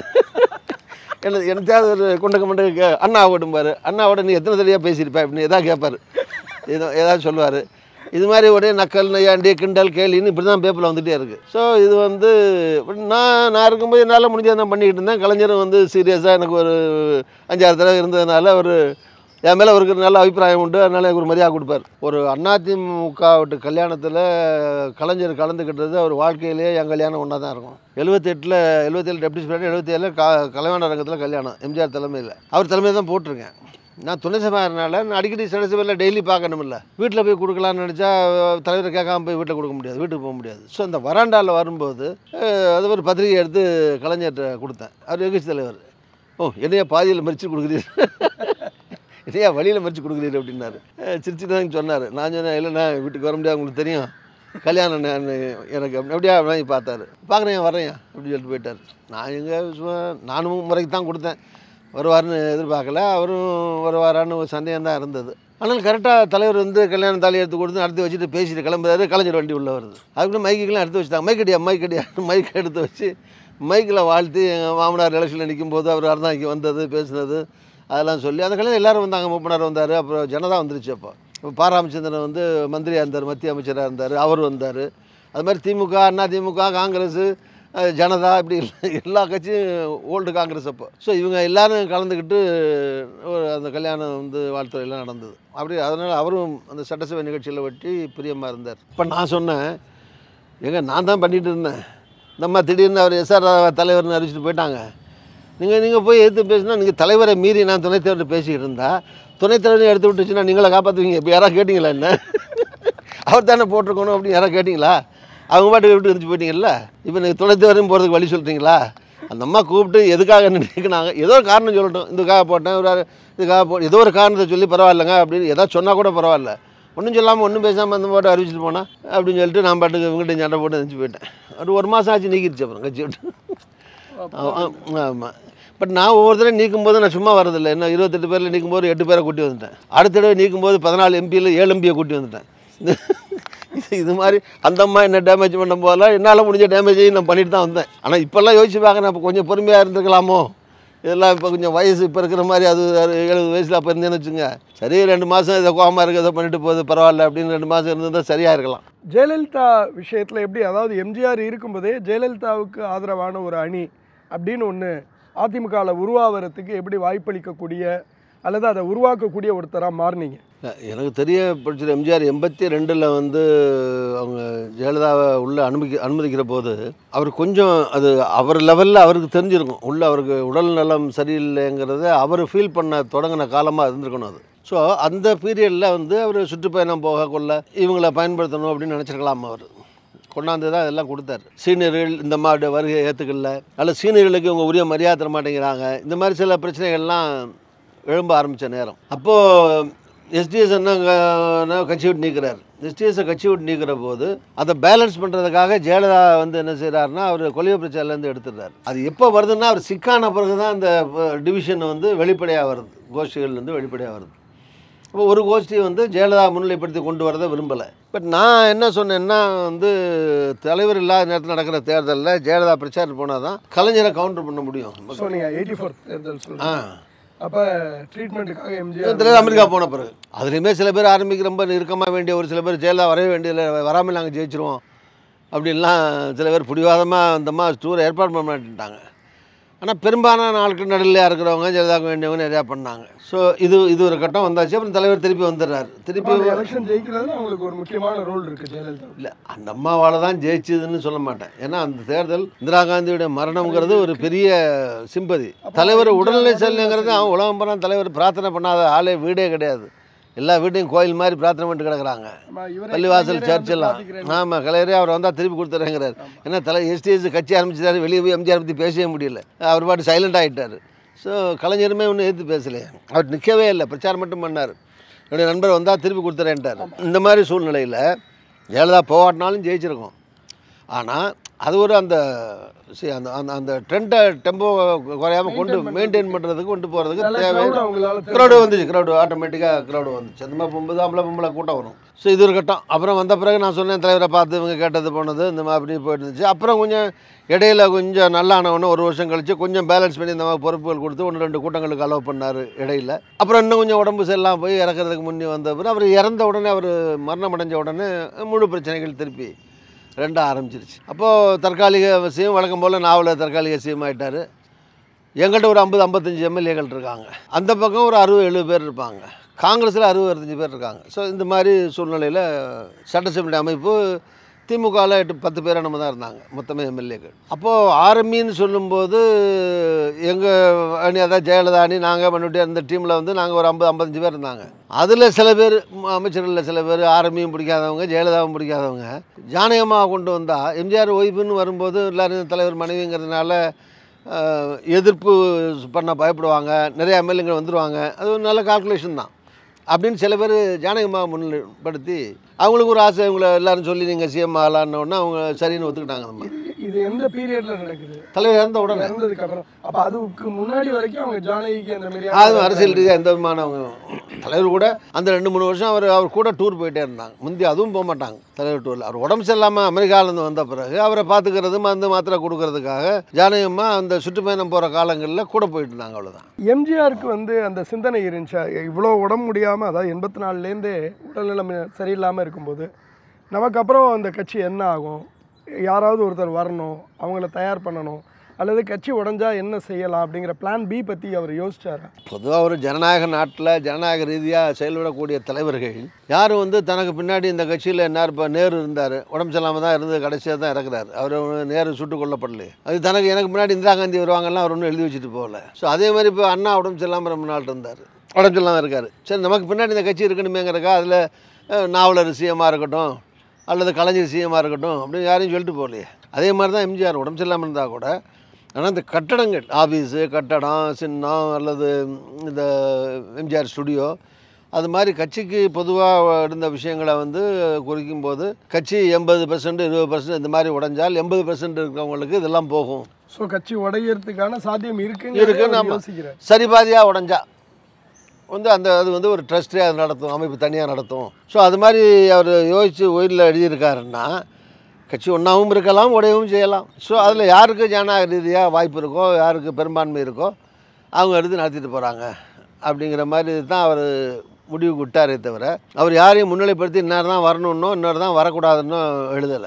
என்ன எனக்காவது ஒரு குண்டக்க மண்டக்க அண்ணா ஓடும்பார் அண்ணாவோட நீ எத்தனை தடவையாக பேசியிருப்ப அப்படின்னு எதாவது கேட்பார் ஏதோ ஏதாவது சொல்லுவார் இது மாதிரி ஒரே நக்கல் நையாண்டி கிண்டல் கேலின்னு இப்படி தான் பேப்பரில் வந்துகிட்டே இருக்குது ஸோ இது வந்து இப்படி நான் நான் இருக்கும்போது என்னால் முடிஞ்சதை தான் பண்ணிக்கிட்டு இருந்தேன் கலைஞரும் வந்து சீரியஸாக எனக்கு ஒரு அஞ்சாறு தடவை இருந்ததுனால ஒரு என் மேலே அவருக்கு ஒரு நல்ல அபிப்பிராயம் உண்டு அதனால் எனக்கு ஒரு மரியாதை கொடுப்பார் ஒரு அதிமுக விட்டு கல்யாணத்தில் கலைஞர் கலந்துக்கிட்டது அவர் வாழ்க்கையிலேயே என் கல்யாணம் ஒன்றா தான் இருக்கும் எழுபத்தெட்டில் எழுபத்தேழு டெப்டி ஸ்பீக்கர் எழுபத்தேழில் கா கலைவாண ரங்கத்தில் கல்யாணம் எம்ஜிஆர் தலைமையில் அவர் தலைமையில் தான் போட்டிருக்கேன் நான் துணை சபானால நான் அடிக்கடி சட்டசபையில் டெய்லி பார்க்கணுமில்ல வீட்டில் போய் கொடுக்கலான்னு நினச்சா தலைவரை கேட்காம போய் வீட்டில் கொடுக்க முடியாது வீட்டுக்கு போக முடியாது ஸோ அந்த வராண்டாவில் வரும்போது அஹ், அது ஒரு பத்திரிகை எடுத்து கலைஞர்கிட்ட கொடுத்தேன் அவர் எதிர்கட்சி தலைவர் ஓ என்னையா பாதியில் மறிச்சு கொடுக்குறீர் இல்லையா வழியில் மறிச்சு கொடுக்குறீரு அப்படின்னாரு அஹ் சிரிச்சுட்டு தான் சொன்னார் நான் சொன்னேன் இல்லைண்ணா வீட்டுக்கு வர முடியாது உங்களுக்கு தெரியும் கல்யாணம் நான் எனக்கு அப்படி- அப்படியா வாங்கி பார்த்தாரு பார்க்குறேன் வரேன் அப்படின்னு சொல்லிட்டு போயிட்டார் நான் எங்கே சும்மா நானும் முறைக்கு தான் கொடுத்தேன் வருவார்னு எதிர்பார்க்கல அவரும் வருவாரான்னு ஒரு சந்தேகம் தான் இருந்தது ஆனால் கரெக்டாக தலைவர் வந்து கல்யாண தாலி எடுத்து கொடுத்து அடுத்து வச்சுட்டு பேசிட்டு கிளம்புறாரு கலைஞர் வண்டி உள்ளே வருது அதுக்குள்ளே மைக்குக்கெல்லாம் எடுத்து வச்சுட்டாங்க மைக் அடியா மைக் அடியா மைக் எடுத்து வச்சு மைக்கில் வாழ்த்து எங்கள் மாமனார் எலெக்ஷனில் நிற்கும் போது அவர் அறந்தாக்கி வந்தது பேசுனது அதெல்லாம் சொல்லி அந்த கல்யாணம் எல்லாரும் வந்தாங்க மூப்பனார் வந்தார் அப்புறம் ஜனதா வந்துருச்சு அப்போ இப்போ பா ராமச்சந்திரன் வந்து மந்திரியாக இருந்தார் மத்திய அமைச்சராக இருந்தார் அவர் வந்தார் அது மாதிரி திமுக அண்ணா திமுக காங்கிரஸ் அஹ், ஜனதா இப்படி எல்லா- எல்லா கட்சியும் ஓல்டு காங்கிரஸ் அப்போ ஸோ இவங்க எல்லாரும் கலந்துக்கிட்டு ஒரு அந்த கல்யாணம் வந்து வாழ்த்துறையெல்லாம் நடந்தது அப்படி அதனால் அவரும் அந்த சட்டசபை நிகழ்ச்சியில் வெட்டி பிரியமாக இருந்தார் இப்போ நான் சொன்னேன் ஏங்க நான் தான் பண்ணிகிட்டு இருந்தேன் நம்ம திடீர்னு அவர் எஸ்ஆர் தலைவர்னு அறிவிச்சிட்டு போயிட்டாங்க நீங்கள் நீங்கள் போய் எடுத்து பேசினா நீங்கள் தலைவரை மீறி நான் துணைத் தலைவர் பேசிக்கிட்டு இருந்தா துணைத் தலைவரை எடுத்து விட்டுச்சுன்னா நீங்களே காப்பாற்றுவீங்க இப்போ யாராவது கேட்டிங்களா என்ன அவர் தானே போட்டிருக்கணும் அப்படின்னு யாராவது கேட்டிங்களா அவங்க பாட்டுக்கு விட்டு எரிஞ்சு போயிட்டீங்கல்ல இப்போ நீங்கள் துணைத் தலைவரையும் போகிறதுக்கு வழி சொல்கிறீங்களா அந்த அம்மா கூப்பிட்டு எதுக்காக நினைக்கிறாங்க ஏதோ ஒரு காரணம் சொல்லட்டும் இதுக்காக போட்டேன் ஒரு இதுக்காக போ ஏதோ ஒரு காரணத்தை சொல்லி பரவாயில்லைங்க அப்படின்னு ஏதாவது சொன்னால் கூட பரவாயில்ல ஒன்றும் சொல்லாமல் ஒன்றும் பேசாமல் அந்த போட்டு அறிவிச்சிட்டு போனால் அப்படின்னு சொல்லிட்டு நான் பாட்டுக்கு இவங்ககிட்ட சண்டை போட்டு நினச்சி போயிட்டேன் ஒரு ஒரு மாதம் ஆச்சு நீக்கிடுச்சு அப்புறம் கட்சி விட்டு ஆமாம் பட் நான் ஒவ்வொரு தடவை நீக்கும் போது நான் சும்மா வரதில்லை என்ன இருபத்தெட்டு பேரில் நீக்கும் போது எட்டு பேரை கூட்டி வந்துட்டேன் அடுத்த தடவை நீக்கும் போது பதினாலு எம்பியில் ஏழு எம்பியை கூட்டி வந்துட்டேன் இது இது மாதிரி அந்த அம்மா என்ன டேமேஜ் பண்ண போதெல்லாம் என்னால் முடிஞ்ச டேமேஜையும் நான் பண்ணிட்டு தான் வந்தேன் ஆனால் இப்போல்லாம் யோசிச்சு பார்க்க நான் இப்போ கொஞ்சம் பொறுமையாக இருந்துக்கலாமோ இதெல்லாம் இப்போ கொஞ்சம் வயசு இப்போ இருக்கிற மாதிரி அது ஒரு எழுபது வயசில் அப்போ இருந்தேன்னு வச்சுங்க சரி ரெண்டு மாதம் இதை கோவமாக இருக்குது இதை பண்ணிட்டு போகுது பரவாயில்ல அப்படின்னு ரெண்டு மாதம் இருந்திருந்தால் சரியாக இருக்கலாம் ஜெயலலிதா விஷயத்தில் எப்படி அதாவது எம்ஜிஆர் இருக்கும்போதே ஜெயலலிதாவுக்கு ஆதரவான ஒரு அணி அப்படின்னு ஒன்று அதிமுகவில் உருவாகிறதுக்கு எப்படி வாய்ப்பளிக்கக்கூடிய அல்லது அதை உருவாக்கக்கூடிய ஒருத்தராக மாறினீங்க இல்ல, எனக்கு தெரிய படிச்சது எம்ஜிஆர் எண்பத்தி ரெண்டில் வந்து அவங்க ஜெயலலிதாவை உள்ளே அனுமதி அனுமதிக்கிற போது அவர் கொஞ்சம் அது அவர் லெவலில் அவருக்கு தெரிஞ்சிருக்கும் உள்ள அவருக்கு உடல் நலம் சரியில்லைங்கிறத அவர் ஃபீல் பண்ண தொடங்கின காலமாக இருந்திருக்கணும் அது ஸோ அந்த பீரியடில் வந்து அவர் சுற்றுப்பயணம் போக கொள்ள இவங்களை பயன்படுத்தணும் அப்படின்னு நினச்சிருக்கலாம் அவர் கொண்டாந்து தான் இதெல்லாம் கொடுத்தாரு சீனியர்கள் இந்த மாதிரி வருகை ஏற்றுக்கல அல்ல சீனியர்களுக்கு இவங்க உரிய மரியாதை தர மாட்டேங்கிறாங்க இந்த மாதிரி சில பிரச்சனைகள்லாம் எழும்ப ஆரம்பித்த நேரம் அப்போது எஸ்டிஎஸ் என்ன கட்சி விட்டு நீக்கிறார் எஸ்டிஎஸை கட்சி விட்டு நீக்கிற போது அதை பேலன்ஸ் பண்ணுறதுக்காக ஜெயலலிதா வந்து என்ன செய்கிறாருன்னா அவர் கொலிய பிரச்சாரலேருந்து எடுத்துடுறாரு அது எப்போ வருதுன்னா அவர் சிக்கான பிறகு தான் அந்த டிவிஷன் வந்து வெளிப்படையாக வருது கோஷ்டிகள்லேருந்து வெளிப்படையாக வருது இப்போ ஒரு கோஷ்டி வந்து ஜெயலலிதா முன்னிலைப்படுத்தி கொண்டு வரதை விரும்பலை பட் நான் என்ன சொன்னேன்னா வந்து தலைவர் இல்லாத நேரத்தில் நடக்கிற தேர்தலில் ஜெயலலிதா பிரச்சாரம் போனால் தான் கலைஞரை கவுண்டர் பண்ண முடியும் ஸோ நீங்கள் எயிட்டி ஃபோர் தேர்தல் ஆ சொல்லுங்கள் அப்போ ட்ரீட்மெண்ட்டுக்காக எம்ஜிஆர் தலைவர் அமெரிக்கா போன பிறகு அதுலேயுமே சில பேர் ஆரம்பிக்க ரொம்ப நெருக்கமாக வேண்டிய ஒரு சில பேர் ஜெயலலிதா வரவே வேண்டியதில்லை வராமல் நாங்கள் ஜெயிச்சிருவோம் அப்படின்லாம் சில பேர் பிடிவாதமாக அந்தம்மா டூர் ஏற்பாடு பண்ண மாட்டேன்ட்டாங்க ஆனால் பெரும்பாலான ஆட்கள் நடுநிலையாக இருக்கிறவங்க ஜெயலலிதாவுக்கு வேண்டியவங்க நிறையா பண்ணாங்க ஸோ இது இது ஒரு கட்டம் வந்தாச்சு அப்புறம் தலைவர் திருப்பி வந்துடுறாரு திருப்பி எலெக்ஷன் ஜெயிக்கிறதுல அவங்களுக்கு ஒரு முக்கியமான ரோல் இருக்குது ஜெயலலிதா இல்லை அந்த அம்மாவால் தான் ஜெயிச்சதுன்னு சொல்ல மாட்டேன் ஏன்னா அந்த தேர்தல் இந்திரா காந்தியுடைய மரணம்ங்கிறது ஒரு பெரிய சிம்பதி தலைவர் உடல்நிலை சரியில்லைங்கிறது அவன் உலகம் பூரா தலைவர் பிரார்த்தனை பண்ணாத ஆளே வீடே கிடையாது எல்லா வீட்டையும் கோயில் மாதிரி பிரார்த்தனை பண்ணிட்டு கிடக்குறாங்க ஆமா, இவரே பள்ளிவாசல் கலைஞரே சர்ச் வந்து எல்லாம் பார்த்துக்கிறேன். ஆமாம் கலையரே அவர் வந்தால் திருப்பி கொடுத்துறேங்கிறார் ஏன்னா தலை எஸ்டிஎஸ் கட்சி ஆரம்பிச்சிட்டாரு வெளியே போய் எம்ஜிஆர் பற்றி பேசவே முடியல அவர் பாட்டு சைலண்ட் ஆகிட்டார் ஸோ கலைஞருமே ஒன்றும் எதிர்த்து பேசலையே அவர் நிற்கவே இல்லை பிரச்சாரம் மட்டும் பண்ணார் என்னுடைய நண்பர் வந்தால் திருப்பி கொடுத்துறேன்ட்டார் இந்த மாதிரி சூழ்நிலையில் ஜெயலலிதா போகாட்டினாலும் ஜெயிச்சிருக்கோம் ஆனால் அது ஒரு அந்த see, அந்த அந்த அந்த ட்ரெண்டை டெம்போ குறையாமல் கொண்டு மெயின்டைன் பண்ணுறதுக்கு கொண்டு போகிறதுக்கு நல்ல தேவை crowd அவங்களால தெரியும். க்ரௌடு வந்துச்சு க்ரௌடு ஆட்டோமேட்டிக்காக க்ரௌடு வந்துச்சு அந்த மாதிரி போகும்போது ஆம்பளை பொம்பளை கூட்டம் வரும் ஸோ இது ஒரு கட்டம் அப்புறம் வந்த பிறகு நான் சொன்னேன் தலைவரை பார்த்து இவங்க கேட்டது போனது இந்த மாதிரி அப்படி போயிட்டு இருந்துச்சு அப்புறம் கொஞ்சம் இடையில கொஞ்சம் நல்லானவொன்னே ஒரு வருஷம் கழிச்சு கொஞ்சம் பேலன்ஸ் பண்ணி இந்த மாதிரி பொறுப்புகள் கொடுத்து ஒன்று ரெண்டு கூட்டங்களுக்கு அலோவ் பண்ணார் இடையில அப்புறம் இன்னும் கொஞ்சம் உடம்பு சரியில்லாம போய் இறக்குறதுக்கு முன்னே வந்த பிறகு அவர் இறந்த உடனே அவர் மரணம் அடைஞ்ச உடனே முழு பிரச்சனைகள் திருப்பி ரெண்டாக ஆரம்பிச்சிருச்சு அப்போது தற்காலிக சிஎம் வழக்கம் போல் நாவல தற்காலிக சிஎம் ஆயிட்டாரு எங்கள்கிட்ட ஒரு ஐம்பது ஐம்பத்தஞ்சு எம்எல்ஏக்கள் இருக்காங்க அந்த பக்கம் ஒரு அறுபது எழுபது பேர் இருப்பாங்க காங்கிரஸில் அறுபது அறுபத்தஞ்சு பேர் இருக்காங்க ஸோ இந்த மாதிரி சூழ்நிலையில் சட்டசபை அமைப்பு திமுகவில் எட்டு பத்து பேர் நம்ம தான் இருந்தாங்க மொத்தமே எம்எல்ஏக்கள் அப்போது ஆர்மின்னு சொல்லும்போது எங்கள் அணி அதாவது ஜெயலலிதா அணி நாங்கள் பண்ணிட்டு அந்த டீமில் வந்து நாங்கள் ஒரு ஐம்பது ஐம்பத்தஞ்சு பேர் இருந்தாங்க அதில் சில பேர் ம- அமைச்சர்களில் சில பேர் ஆர்மியும் பிடிக்காதவங்க ஜெயலலிதாவும் பிடிக்காதவங்க ஜானகமாக கொண்டு வந்தால் எம்ஜிஆர் ஒய்ஃபுன்னு வரும்போது எல்லாரும் தலைவர் மனைவிங்கிறதுனால அஹ், எதிர்ப்பு பண்ண பயப்படுவாங்க நிறைய எம்எல்ஏங்க வந்துடுவாங்க அது ஒரு நல்ல கால்குலேஷன் தான் அப்படின்னு சில பேர் ஜானகமாக முன்னிலைப்படுத்தி அவங்களுக்கு ஒரு ஆசை இவங்களை எல்லாரும் சொல்லி நீங்கள் சிஎம் ஆகலான்னு உடனே அவங்க சரின்னு ஒத்துக்கிட்டாங்க நம்ம இது எந்த பீரியட்ல நடக்குது தலைவர் இறந்த உடனே இறந்ததுக்கு அப்புறம் அப்ப அதுக்கு முன்னாடி வரைக்கும் அவங்க ஜானகிக்கு அந்த மாதிரி அது அரசியல் ரீதியாக எந்த விதமான அவங்க தலைவர் கூட அந்த ரெண்டு மூணு வருஷம் அவர் அவர் கூட டூர் போயிட்டே இருந்தாங்க முந்தி அதுவும் போக மாட்டாங்க தலைவர் டூரில் அவர் உடம்பு சரியில்லாமல் அமெரிக்காவிலேருந்து வந்த பிறகு அவரை பார்த்துக்கிறது மருந்து மாத்திரை கொடுக்கறதுக்காக ஜானகம்மா அந்த சுற்றுப்பயணம் போகிற காலங்களில் கூட போயிட்டு இருந்தாங்க அவ்வளோதான் எம்ஜிஆருக்கு வந்து அந்த சிந்தனை இருந்துச்சா இவ்வளோ உடம்பு முடியாமல் அதாவது எண்பத்தி நாலுலேருந்தே உடல்நிலை சரியில்லாமல் இருக்கும்போது நமக்கு அப்புறம் அந்த கட்சி என்ன ஆகும் யாராவது ஒருத்தர் வரணும் அவங்கள தயார் பண்ணணும் அல்லது கட்சி உடஞ்சா என்ன செய்யலாம் அப்படிங்கிற பிளான் பி பற்றி அவர் யோசிச்சாரா பொதுவாக ஒரு ஜனநாயக நாட்டில் ஜனநாயக ரீதியாக செயல்படக்கூடிய தலைவர்கள் யாரும் வந்து தனக்கு பின்னாடி இந்த கட்சியில் என்ன இப்போ நேரு இருந்தார் உடம்பு சரியில்லாமல் தான் இருந்து கடைசியாக தான் இறக்குறாரு அவர் ஒண்ணும் நேரு சுட்டுக் கொல்லப்படலையே அது தனக்கு எனக்கு முன்னாடி இந்திரா காந்தி வருவாங்கலாம் அவர் ஒன்றும் எழுதி வச்சுட்டு போகல ஸோ அதே மாதிரி இப்போ அண்ணா உடம்பு சரியில்லாமல் ரொம்ப நாள் இருந்தார் உடம்பு சரியில்லாமல் இருக்கார் சரி நமக்கு பின்னாடி இந்த கட்சி இருக்கணுமேங்கிறக்கா அதில் நாவலர் சிஎம்மாக இருக்கட்டும் அல்லது கலைஞர் சிஎம்மாக இருக்கட்டும் அப்படின்னு யாரையும் சொல்லிட்டு போகலையே அதே மாதிரி தான் எம்ஜிஆர் உடம்பு சரியில்லாமல் இருந்தால் கூட ஆனால் இந்த கட்டடங்கள் ஆஃபீஸு கட்டடம் சின்னம் அல்லது இந்த எம்ஜிஆர் ஸ்டுடியோ அது மாதிரி கட்சிக்கு பொதுவாக இருந்த விஷயங்களை வந்து குறிக்கும் போது கட்சி எண்பது பர்சன்ட் இருபது பர்சன்ட் இந்த மாதிரி உடைஞ்சால் எண்பது பர்சன்ட் இருக்கிறவங்களுக்கு இதெல்லாம் போகும் ஸோ கட்சி உடையறதுக்கான சாத்தியம் இருக்குன்னு இருக்குன்னு ஆமா. யோசிக்கிறேன் சரி பாதியாக உடஞ்சா வந்து அந்த அது வந்து ஒரு ட்ரஸ்ட்டே அது நடத்தும் அமைப்பு தனியாக நடத்தும் ஸோ அது மாதிரி அவர் யோசித்து ஒயிலில் எழுதியிருக்காருன்னா கட்சி ஒன்றாவும் இருக்கலாம் உடையவும் செய்யலாம் ஸோ அதில் யாருக்கு ஜனநாயக ரீதியாக வாய்ப்பு இருக்கோ யாருக்கு பெரும்பான்மை இருக்கோ அவங்க எடுத்து நடத்திட்டு போகிறாங்க அப்படிங்கிற மாதிரி தான் அவர் முடிவுக்கு விட்டாரே தவிர அவர் யாரையும் முன்னிலைப்படுத்தி இன்னார் தான் வரணுன்னோ இன்னொரு தான் வரக்கூடாதுன்னோ எழுதலை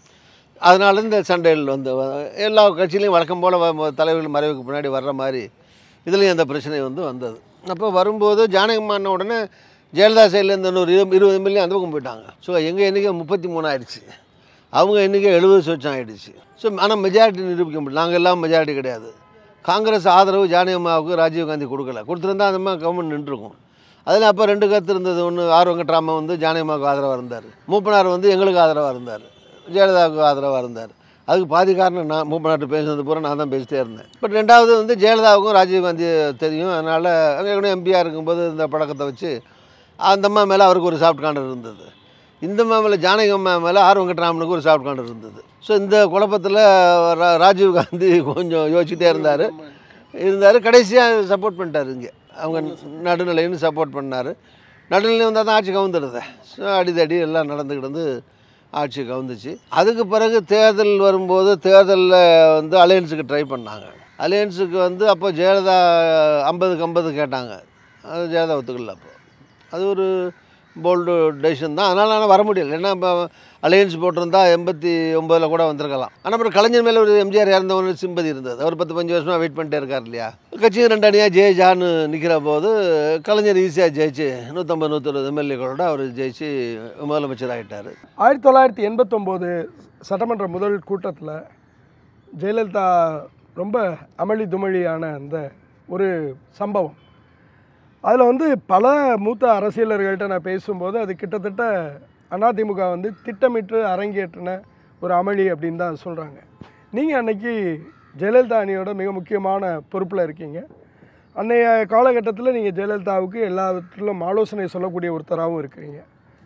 அதனால இந்த சண்டைகள் வந்து வ- எல்லா கட்சியிலையும் வழக்கம் போல் தலைவர்கள் மறைவுக்கு முன்னாடி வர்ற மாதிரி இதுலேயும் அந்த பிரச்சனை வந்து வந்தது அப்போ வரும்போது ஜானகமான உடனே ஜெயலலிதா சைட்லேருந்து இன்னொரு இரு இருபது மில்லியன் அந்த பக்கம் போயிட்டாங்க ஸோ எங்கள் எண்ணிக்கை முப்பத்தி மூணு ஆயிடுச்சு அவங்க எண்ணிக்கை எழுபது சொச்சம் ஆயிடுச்சு ஸோ ஆனால் மெஜாரிட்டி நிரூபிக்க முடியல நாங்கள் எல்லாம் மெஜாரிட்டி கிடையாது காங்கிரஸ் ஆதரவு ஜானகம்மாவுக்கு ராஜீவ்காந்தி கொடுக்கல கொடுத்துருந்தா அந்த மாதிரி கவர்மெண்ட் நின்றுருக்கும் அதில் அப்போ ரெண்டு கருத்து இருந்தது ஒன்று ஆர் வெங்கட்ராம வந்து ஜானகம்மாவுக்கு ஆதரவாக இருந்தார் மூப்பனார் வந்து எங்களுக்கு ஆதரவாக இருந்தார் ஜெயலலிதாவுக்கு ஆதரவாக இருந்தார் அதுக்கு பாதி காரணம் நான் மூப்பனார்ட்ட பேசுனது பூரா நான் தான் பேசிட்டே இருந்தேன் பட் ரெண்டாவது வந்து ஜெயலலிதாவுக்கும் ராஜீவ்காந்தி தெரியும் அதனால் ஏற்கனவே எம்பியாக இருக்கும்போது இந்த பழக்கத்தை வச்சு அந்த அம்மா மேலே அவருக்கு ஒரு சாஃப்ட் கார்னர் இருந்தது இந்த அம்மா மேலே ஜானகி அம்மா மேலே ஆர் வெங்கட்ராமனுக்கு ஒரு சாஃப்ட் கார்னர் இருந்தது ஸோ இந்த குழப்பத்தில் ரா- ராஜீவ் காந்தி கொஞ்சம் யோசிச்சுட்டே இருந்தார் இருந்தார் கடைசியாக சப்போர்ட் பண்ணிட்டார் இங்கே அவங்க நடுநிலைன்னு சப்போர்ட் பண்ணார் நடுநிலை வந்தால் தான் ஆட்சி கவுந்துடுது ஸோ அடிதடி எல்லாம் நடந்துக்கிட்டு வந்து ஆட்சி கவுந்துச்சு அதுக்கு பிறகு தேர்தல் வரும்போது தேர்தலில் வந்து அலையன்ஸுக்கு ட்ரை பண்ணாங்க அலையன்ஸுக்கு வந்து அப்போ ஜெயலலிதா ஐம்பதுக்கு ஐம்பது கேட்டாங்க அது ஜெயலலிதா ஒத்துக்கல அப்போ அது ஒரு போல்டு டெசிஷன் தான் அதனால் ஆனால் வர முடியல ஏன்னா இப்போ அலையன்ஸ் போட்டிருந்தா எண்பத்தி ஒம்பதில் கூட வந்திருக்கலாம் ஆனால் அப்புறம் கலைஞர் மேலே ஒரு எம்ஜிஆர் இறந்தவனு சிம்பதி இருந்தது அவர் பத்து பஞ்சு வருஷமாக வெயிட் பண்ணிட்டே இருக்கார் இல்லையா கட்சியும் ரெண்டு அணியாக ஜெய ஜான்னு நிற்கிற போது கலைஞர் ஈஸியாக ஜெயிச்சு நூற்றம்பது நூற்றறுபது எம்எல்ஏக்களோட அவர் ஜெயிச்சு முதலமைச்சர் ஆகிட்டார் ஆயிரத்தி தொள்ளாயிரத்தி எண்பத்தொம்போது சட்டமன்ற முதல் கூட்டத்தில் ஜெயலலிதா ரொம்ப அமளி துமளியான அந்த ஒரு சம்பவம் அதில் வந்து பல மூத்த அரசியலர்கள்ட்ட நான் பேசும்போது அது கிட்டத்தட்ட அதிமுக வந்து திட்டமிட்டு அரங்கேற்றின ஒரு அமளி அப்படின்னு தான் சொல்கிறாங்க நீங்கள் அன்னைக்கு ஜெயலலிதா அணியோட மிக முக்கியமான பொறுப்பில் இருக்கீங்க அன்னைய காலகட்டத்தில் நீங்கள் ஜெயலலிதாவுக்கு எல்லாவற்றிலும் ஆலோசனை சொல்லக்கூடிய ஒருத்தராகவும் இருக்கிறீங்க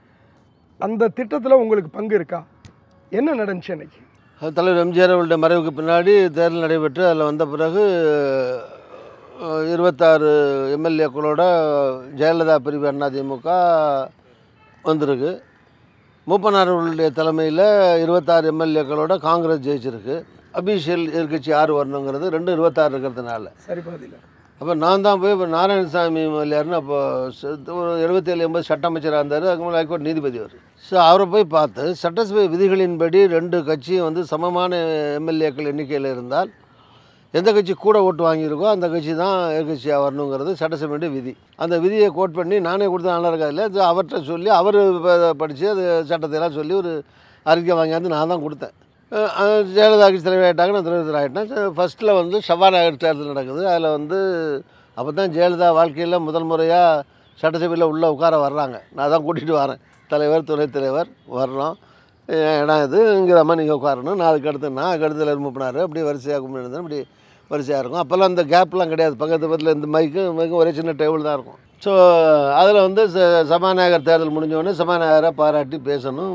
அந்த திட்டத்தில் உங்களுக்கு பங்கு இருக்கா என்ன நடந்துச்சு அன்னைக்கு அது தலைவர் எம்ஜிஆர் அவருடைய மறைவுக்கு பின்னாடி தேர்தல் நடைபெற்று அதில் வந்த பிறகு அஹ், இருபத்தாறு எம்எல்ஏக்களோட ஜெயலலிதா பிரிவு அதிமுக வந்திருக்கு மூப்பனார் அவர்களுடைய தலைமையில் இருபத்தாறு எம்எல்ஏக்களோட காங்கிரஸ் ஜெயிச்சிருக்கு அபிஷியல் எதிர்க்கட்சி யார் வரணுங்கிறது ரெண்டும் இருபத்தாறு இருக்கிறதுனால சரி பாதியில் அப்போ நான் தான் போய் இப்போ நாராயணசாமி எம்எல்ஏர்னு அப்போ ச- ஒரு எழுபத்தேழு எண்பது சட்ட அமைச்சராக இருந்தார் அதுக்கு மேலே ஹைகோர்ட் நீதிபதி அவர் ஸோ அவரை போய் பார்த்து சட்டசபை விதிகளின்படி ரெண்டு கட்சியும் வந்து சமமான எம்எல்ஏக்கள் எண்ணிக்கையில் இருந்தால் எந்த கட்சி கூட ஓட்டு வாங்கியிருக்கோ அந்த கட்சி தான் எதிர்கட்சியாக வரணுங்கிறது சட்டசபையுடைய விதி அந்த விதியை கோட் பண்ணி நானே கொடுத்த நல்லா இருக்காதுல்ல இது அவர்கிட்ட சொல்லி அவர் படித்து அது சட்டத்தையெல்லாம் சொல்லி ஒரு அறிக்கை வாங்கியாந்து நான் தான் கொடுத்தேன் அஹ் அஹ் ஜெயலலிதா கட்சி தலைவர் ஆகிட்டாங்க நான் தலைவர் ஆகிட்டேன் ஃபஸ்ட்டில் வந்து சபாநாயகர் தேர்தல் நடக்குது அதில் வந்து அப்போ தான் ஜெயலலிதா வாழ்க்கையில் முதல் முறையாக சட்டசபையில் உள்ளே உட்கார வர்றாங்க நான் தான் கூட்டிகிட்டு வரேன் தலைவர் துணைத் தலைவர் வர்றோம் அஹ் இடம் இது இங்கிறம்மா நீங்கள் உட்காரணும் நான் அதுக்கு அடுத்து நான் அதுக்கு அடுத்து எல்லாரும் மூப்பினார் அப்படி வரிசையாக கும்பிட்டு இப்படி வரிசையாக இருக்கும் அப்போல்லாம் அந்த கேப்லாம் கிடையாது பக்கத்து பக்கத்தில் இந்த மைக்கும் மைக்கும் ஒரே சின்ன டேபிள் தான் இருக்கும் ஸோ அதில் வந்து ச- சபாநாயகர் தேர்தல் முடிஞ்ச உடனே சபாநாயகரை பாராட்டி பேசணும்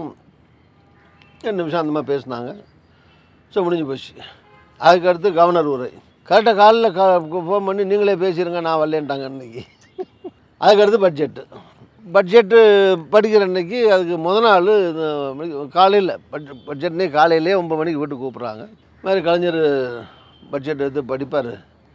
ரெண்டு நிமிஷம் அந்த மாதிரி பேசினாங்க ஸோ முடிஞ்சு போச்சு அதுக்கடுத்து கவர்னர் உரை கரெக்டாக காலையில் கா ஃபோன் பண்ணி நீங்களே பேசிடுங்க நான் வரலேன்ட்டாங்க இன்னைக்கு அதுக்கடுத்து பட்ஜெட்டு பட்ஜெட்டு படிக்கிற அன்னைக்கு அதுக்கு முத நாள் காலையில் பட்ஜெட் பட்ஜெட்னே காலையிலே ஒம்பது மணிக்கு வீட்டுக்கு கூப்பிட்றாங்க இது மாதிரி கலைஞர் பட்ஜெட் எடுத்து படிப்பார்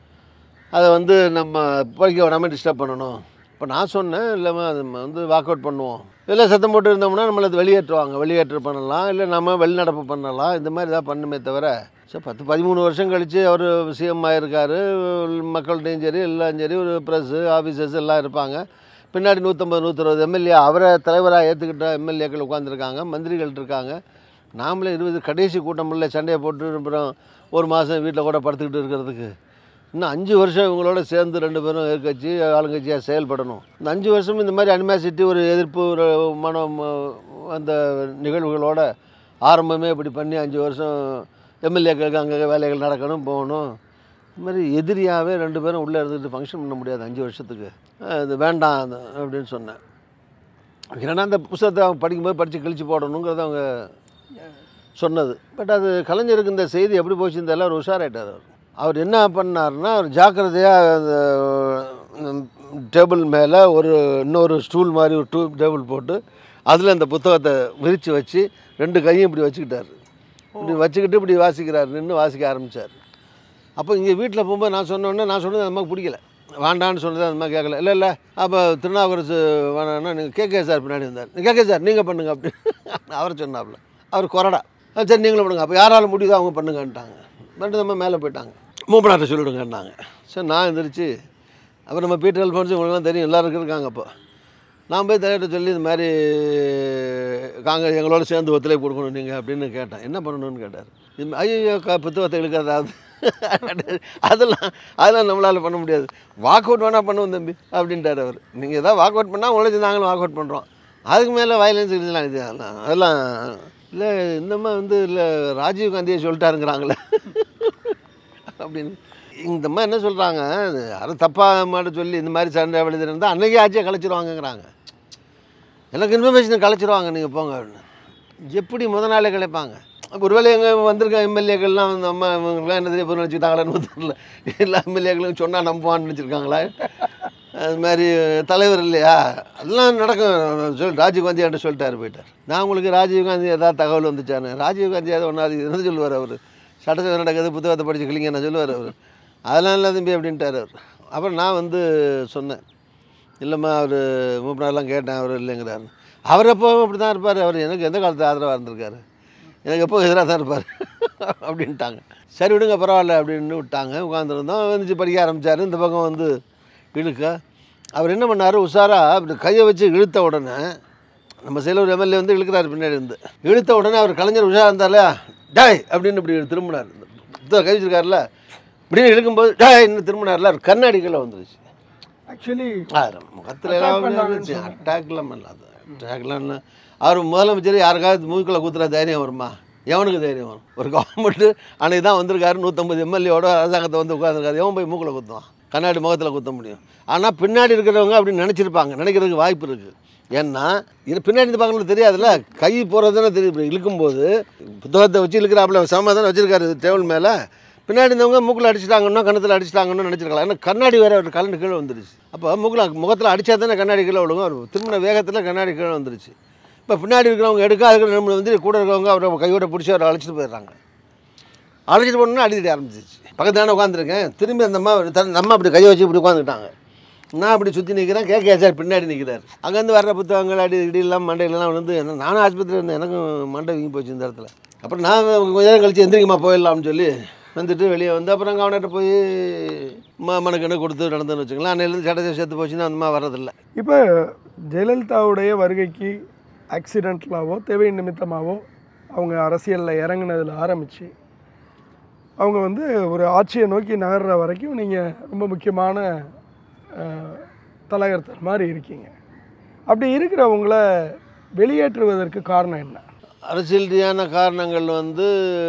அதை வந்து நம்ம படிக்க விடாமல் டிஸ்டர்ப் பண்ணணும் இப்போ நான் சொன்னேன் இல்லைம்மா அது நம்ம வந்து வாக் அவுட் பண்ணுவோம் இல்லை சத்தம் போட்டு இருந்தோம்னா நம்மளை அது வெளியேற்றுவாங்க வெளியேற்று பண்ணலாம் இல்லை நம்ம வெளிநடப்பு பண்ணலாம் இந்த மாதிரி தான் பண்ணுமே தவிர சரி பத்து பதிமூணு வருஷம் கழித்து அவர் சிஎம் ஆகிருக்காரு மக்கள்கிட்டையும் சரி எல்லாம் சரி ஒரு ப்ரெஸ்ஸு ஆஃபீஸர்ஸ் எல்லாம் இருப்பாங்க பின்னாடி நூற்றம்பது நூற்றறுபது எம்எல்ஏ அவரை தலைவராக ஏற்றுக்கிட்ட எம்எல்ஏக்கள் உட்காந்துருக்காங்க மந்திரிகள் இருக்காங்க நாமளே இருபது கடைசி கூட்டம் இல்லை சண்டையை போட்டு அப்புறம் ஒரு மாதம் வீட்டில் கூட படுத்துக்கிட்டு இருக்கிறதுக்கு இன்னும் அஞ்சு வருஷம் இவங்களோட சேர்ந்து ரெண்டு பேரும் எதிர்கட்சி ஆளுங்கட்சியாக செயல்படணும் இந்த அஞ்சு வருஷம் இந்த மாதிரி அனிமாசிட்டி ஒரு எதிர்ப்பு ஒரு மனம் அஹ், அந்த நிகழ்வுகளோட ஆரம்பமே இப்படி பண்ணி அஞ்சு வருஷம் எம்எல்ஏக்களுக்கு அங்கே வேலைகள் நடக்கணும் போகணும் இந்த மாதிரி எதிரியாகவே ரெண்டு பேரும் உள்ளே இருந்துட்டு ஃபங்க்ஷன் பண்ண முடியாது அஞ்சு வருஷத்துக்கு அஹ், இது வேண்டாம் அது அப்படின்னு சொன்னேன் ஏன்னா அந்த புத்தகத்தை அவங்க படிக்கும்போது படித்து கழிச்சு போடணுங்கிறத அவங்க சொன்னது பட் அது கலைஞருக்கு இந்த செய்தி எப்படி போச்சு இந்த எல்லாம் உஷாராயிட்டார் அவர் அவர் என்ன பண்ணாருன்னா அவர் ஜாக்கிரதையாக அந்த டேபிள் மேலே ஒரு இன்னொரு ஸ்டூல் மாதிரி ஒரு டூ டேபிள் போட்டு அதில் அந்த புத்தகத்தை விரித்து வச்சு ரெண்டு கையும் இப்படி வச்சுக்கிட்டாரு இப்படி வச்சுக்கிட்டு இப்படி வாசிக்கிறார் நின்று வாசிக்க ஆரம்பித்தார் அப்போ இங்கே வீட்டில் போகும்போது நான் சொன்ன உடனே நான் சொன்னது அந்த மாதிரி பிடிக்கல வேண்டான்னு சொன்னது அந்த மாதிரி கேட்கல இல்லை இல்லை அப்போ திருநாவுக்கரசு வேணாம்னா நீங்கள் கேட்க சார் பின்னாடி இருந்தார் கேட்க சார் நீங்கள் பண்ணுங்க அப்படி அவர் சொன்னாப்புல அவர் கொரடா "ஆ, சரி நீங்களும் பண்ணுங்க அப்போ யாரால் முடியுதோ அவங்க பண்ணுங்கன்ட்டாங்க ரெண்டு நம்ம மேலே போயிட்டாங்க மூப்பனாட்ட சொல்லிவிடுங்கன்னாங்க சரி நான் எந்திரிச்சு அப்புறம் நம்ம பீட்டர் அல்ஃபோன்ஸ் உங்களுக்குலாம் தெரியும் எல்லாரும் இருக்காங்க அப்போ நான் போய் தலைவர்கிட்ட சொல்லி இந்த மாதிரி காங்கிரஸ் எங்களோட சேர்ந்து ஒத்துழைப்பு கொடுக்கணும் நீங்கள் அப்படின்னு கேட்டேன் என்ன பண்ணணும்னு கேட்டார் இது மா- ஐயோ க புத்தகத்தை இழுக்கிறதாவது அதெல்லாம் அதெல்லாம் நம்மளால் பண்ண முடியாது வாக் அவுட் வேணால் பண்ணுவோம் தம்பி அப்படின்ட்டார் அவர் நீங்கள் எதாவது வாக் அவுட் பண்ணால் உங்களை சேர்ந்து நாங்களும் வாக் அவுட் பண்ணுறோம் அதுக்கு மேலே வயலன்ஸ் இதெல்லாம் இது அதெல்லாம் அதெல்லாம் இல்லை இந்த மாதிரி வந்து இல்லை ராஜீவ் காந்தியை சொல்லிட்டாருங்கிறாங்களே அப்படின்னு இந்த மாதிரி என்ன சொல்கிறாங்க யாரும் தப்பாக மாட்ட சொல்லி இந்த மாதிரி சண்டை விழுது இருந்தால் அன்றைக்கே ஆட்சியை கலைச்சிருவாங்கங்கிறாங்க எனக்கு இன்ஃபர்மேஷன் கலைச்சிருவாங்க நீங்கள் போங்க அப்படின்னு எப்படி முத நாளே கலைப்பாங்க அப்ப ஒருவேளை எங்கே வந்திருக்க எம்எல்ஏக்கள்லாம் வந்து அம்மா இவங்கெல்லாம் என்ன தெரிய பொருள் வச்சுக்கிட்டாங்களான்னு தெரியல எல்லா எம்எல்ஏக்களும் சொன்னால் நம்புவான்னு நினச்சிருக்காங்களா அது மாதிரி தலைவர் இல்லையா அதெல்லாம் நடக்கும் சொல் ராஜீவ் காந்தி என்கிட்ட சொல்லிட்டாரு போயிட்டார் நான் உங்களுக்கு ராஜீவ் காந்தி ஏதாவது தகவல் வந்துச்சானு ராஜீவ் காந்தி ஏதாவது ஒன்றாது என்ன சொல்லுவார் அவர் சட்டசபை நடக்குது புத்தகத்தை படிச்சு கிளிங்க என்ன சொல்லுவார் அவர் அதெல்லாம் இல்லை தம்பி அப்படின்ட்டார் அவர் அப்புறம் நான் வந்து சொன்னேன் இல்லைம்மா அவர் மூப்பனாரெலாம் கேட்டேன் அவர் இல்லைங்கிறாரு அவர் எப்போவும் அப்படி தான் இருப்பார் அவர் எனக்கு எந்த காலத்தில் ஆதரவாக இருந்திருக்காரு எனக்கு எப்போ எதிராக தான் இருப்பார் அப்படின்ட்டாங்க சரி விடுங்க பரவாயில்ல அப்படின்னு விட்டாங்க உட்காந்துருந்தோம் வந்துச்சு படிக்க ஆரம்பித்தார் இந்த பக்கம் வந்து இழுக்க அவர் என்ன பண்ணார் உஷாரா அப்படி கையை வச்சு இழுத்த உடனே நம்ம சைடில் ஒரு எம்எல்ஏ வந்து இழுக்கிறாரு பின்னாடி இருந்து இழுத்த உடனே அவர் கலைஞர் உஷாரா இருந்தார்ல டாய் அப்படின்னு இப்படி திரும்பினார் இந்த கை வச்சிருக்காருல இப்படின்னு இழுக்கும்போது டாய் இன்னும் திரும்பினார்ல அவர் கண்ணாடிக்குள்ளே வந்துருச்சு ஆக்சுவலி முகத்தில் எல்லாம் இருந்துச்சு அட்டாக்லாம் பண்ணாது அட்டாக்லாம் இல்லை அவர் முதலமைச்சர் யாருக்காவது மூக்கில் குத்துற தைரியம் வருமா எவனுக்கு தைரியம் வரும் ஒரு கவர்மெண்ட்டு அன்னைக்கு தான் வந்திருக்காரு நூற்றம்பது எம்எல்ஏவோட அரசாங்கத்தை வந்து உட்காந்துருக்காரு எவன் போய் மூக்கில் குத்துவான் கண்ணாடி முகத்தில் குத்த முடியும் ஆனால் பின்னாடி இருக்கிறவங்க அப்படி நினச்சிருப்பாங்க நினைக்கிறதுக்கு வாய்ப்பு இருக்குது ஏன்னா இது பின்னாடி இருந்து பார்க்கணும் தெரியாதுல்ல கை போகிறது தானே தெரியும் இப்படி இழுக்கும்போது புத்தகத்தை வச்சு இழுக்கிறாப்புல சம தானே வச்சிருக்காரு டேபிள் மேலே பின்னாடி இருந்தவங்க மூக்கில் அடிச்சிட்டாங்கன்னா கணத்தில் அடிச்சிட்டாங்கன்னு நினச்சிருக்கலாம் ஏன்னா கண்ணாடி வேறு அவர் கலண்டு கீழே வந்துருச்சு அப்போ மூக்கில் முகத்தில் அடித்தா தானே கண்ணாடி கீழே விழுகும் அவர் திரும்பின வேகத்தில் கண்ணாடி கீழே வந்துருச்சு இப்போ பின்னாடி இருக்கிறவங்க எடுக்க அதுக்கு நம்ம வந்து கூட இருக்கிறவங்க அவரை கையோட பிடிச்சி அவரை அழைச்சிட்டு போயிடுறாங்க அழைச்சிட்டு போனோன்னா அடிக்கடி ஆரம்பிச்சிச்சு பக்கத்தான உட்காந்துருக்கேன் திரும்பி அந்த அம்மா தன் நம்ம அப்படி கையை வச்சு இப்படி உட்காந்துக்கிட்டாங்க நான் அப்படி சுற்றி நிற்கிறேன் கேட்க சார் பின்னாடி நிற்கிறார் அங்கேருந்து வர்ற புத்தகங்கள் அடி இடியெல்லாம் மண்டையிலலாம் விழுந்து என்ன நானும் ஆஸ்பத்திரி இருந்தேன் எனக்கும் மண்டை வீங்கி போச்சு இந்த இடத்துல அப்புறம் நான் கொஞ்ச நேரம் கழிச்சு எந்திரிக்கமா போயிடலாம்னு சொல்லி வந்துட்டு வெளியே வந்து அப்புறம் கவர்னர்கிட்ட போய் ம மனுக்கணு கொடுத்து நடந்துன்னு வச்சுக்கலாம் அன்னையிலேருந்து சட்டத்தை சேர்த்து போச்சுன்னா அந்த மாதிரி வர்றதில்லை இப்போ ஜெயலலிதாவுடைய வருகைக்கு ஆக்சிடெண்ட்லாவோ தேவை நிமித்தமாவோ அவங்க அரசியலில் இறங்குனதில் ஆரம்பித்து அவங்க வந்து ஒரு ஆட்சியை நோக்கி நகர்ற வரைக்கும் நீங்கள் ரொம்ப முக்கியமான அஹ், தலையர்த்தர் மாதிரி இருக்கீங்க அப்படி இருக்கிறவங்கள வெளியேற்றுவதற்கு காரணம் என்ன அரசியல் ரீதியான காரணங்கள் வந்து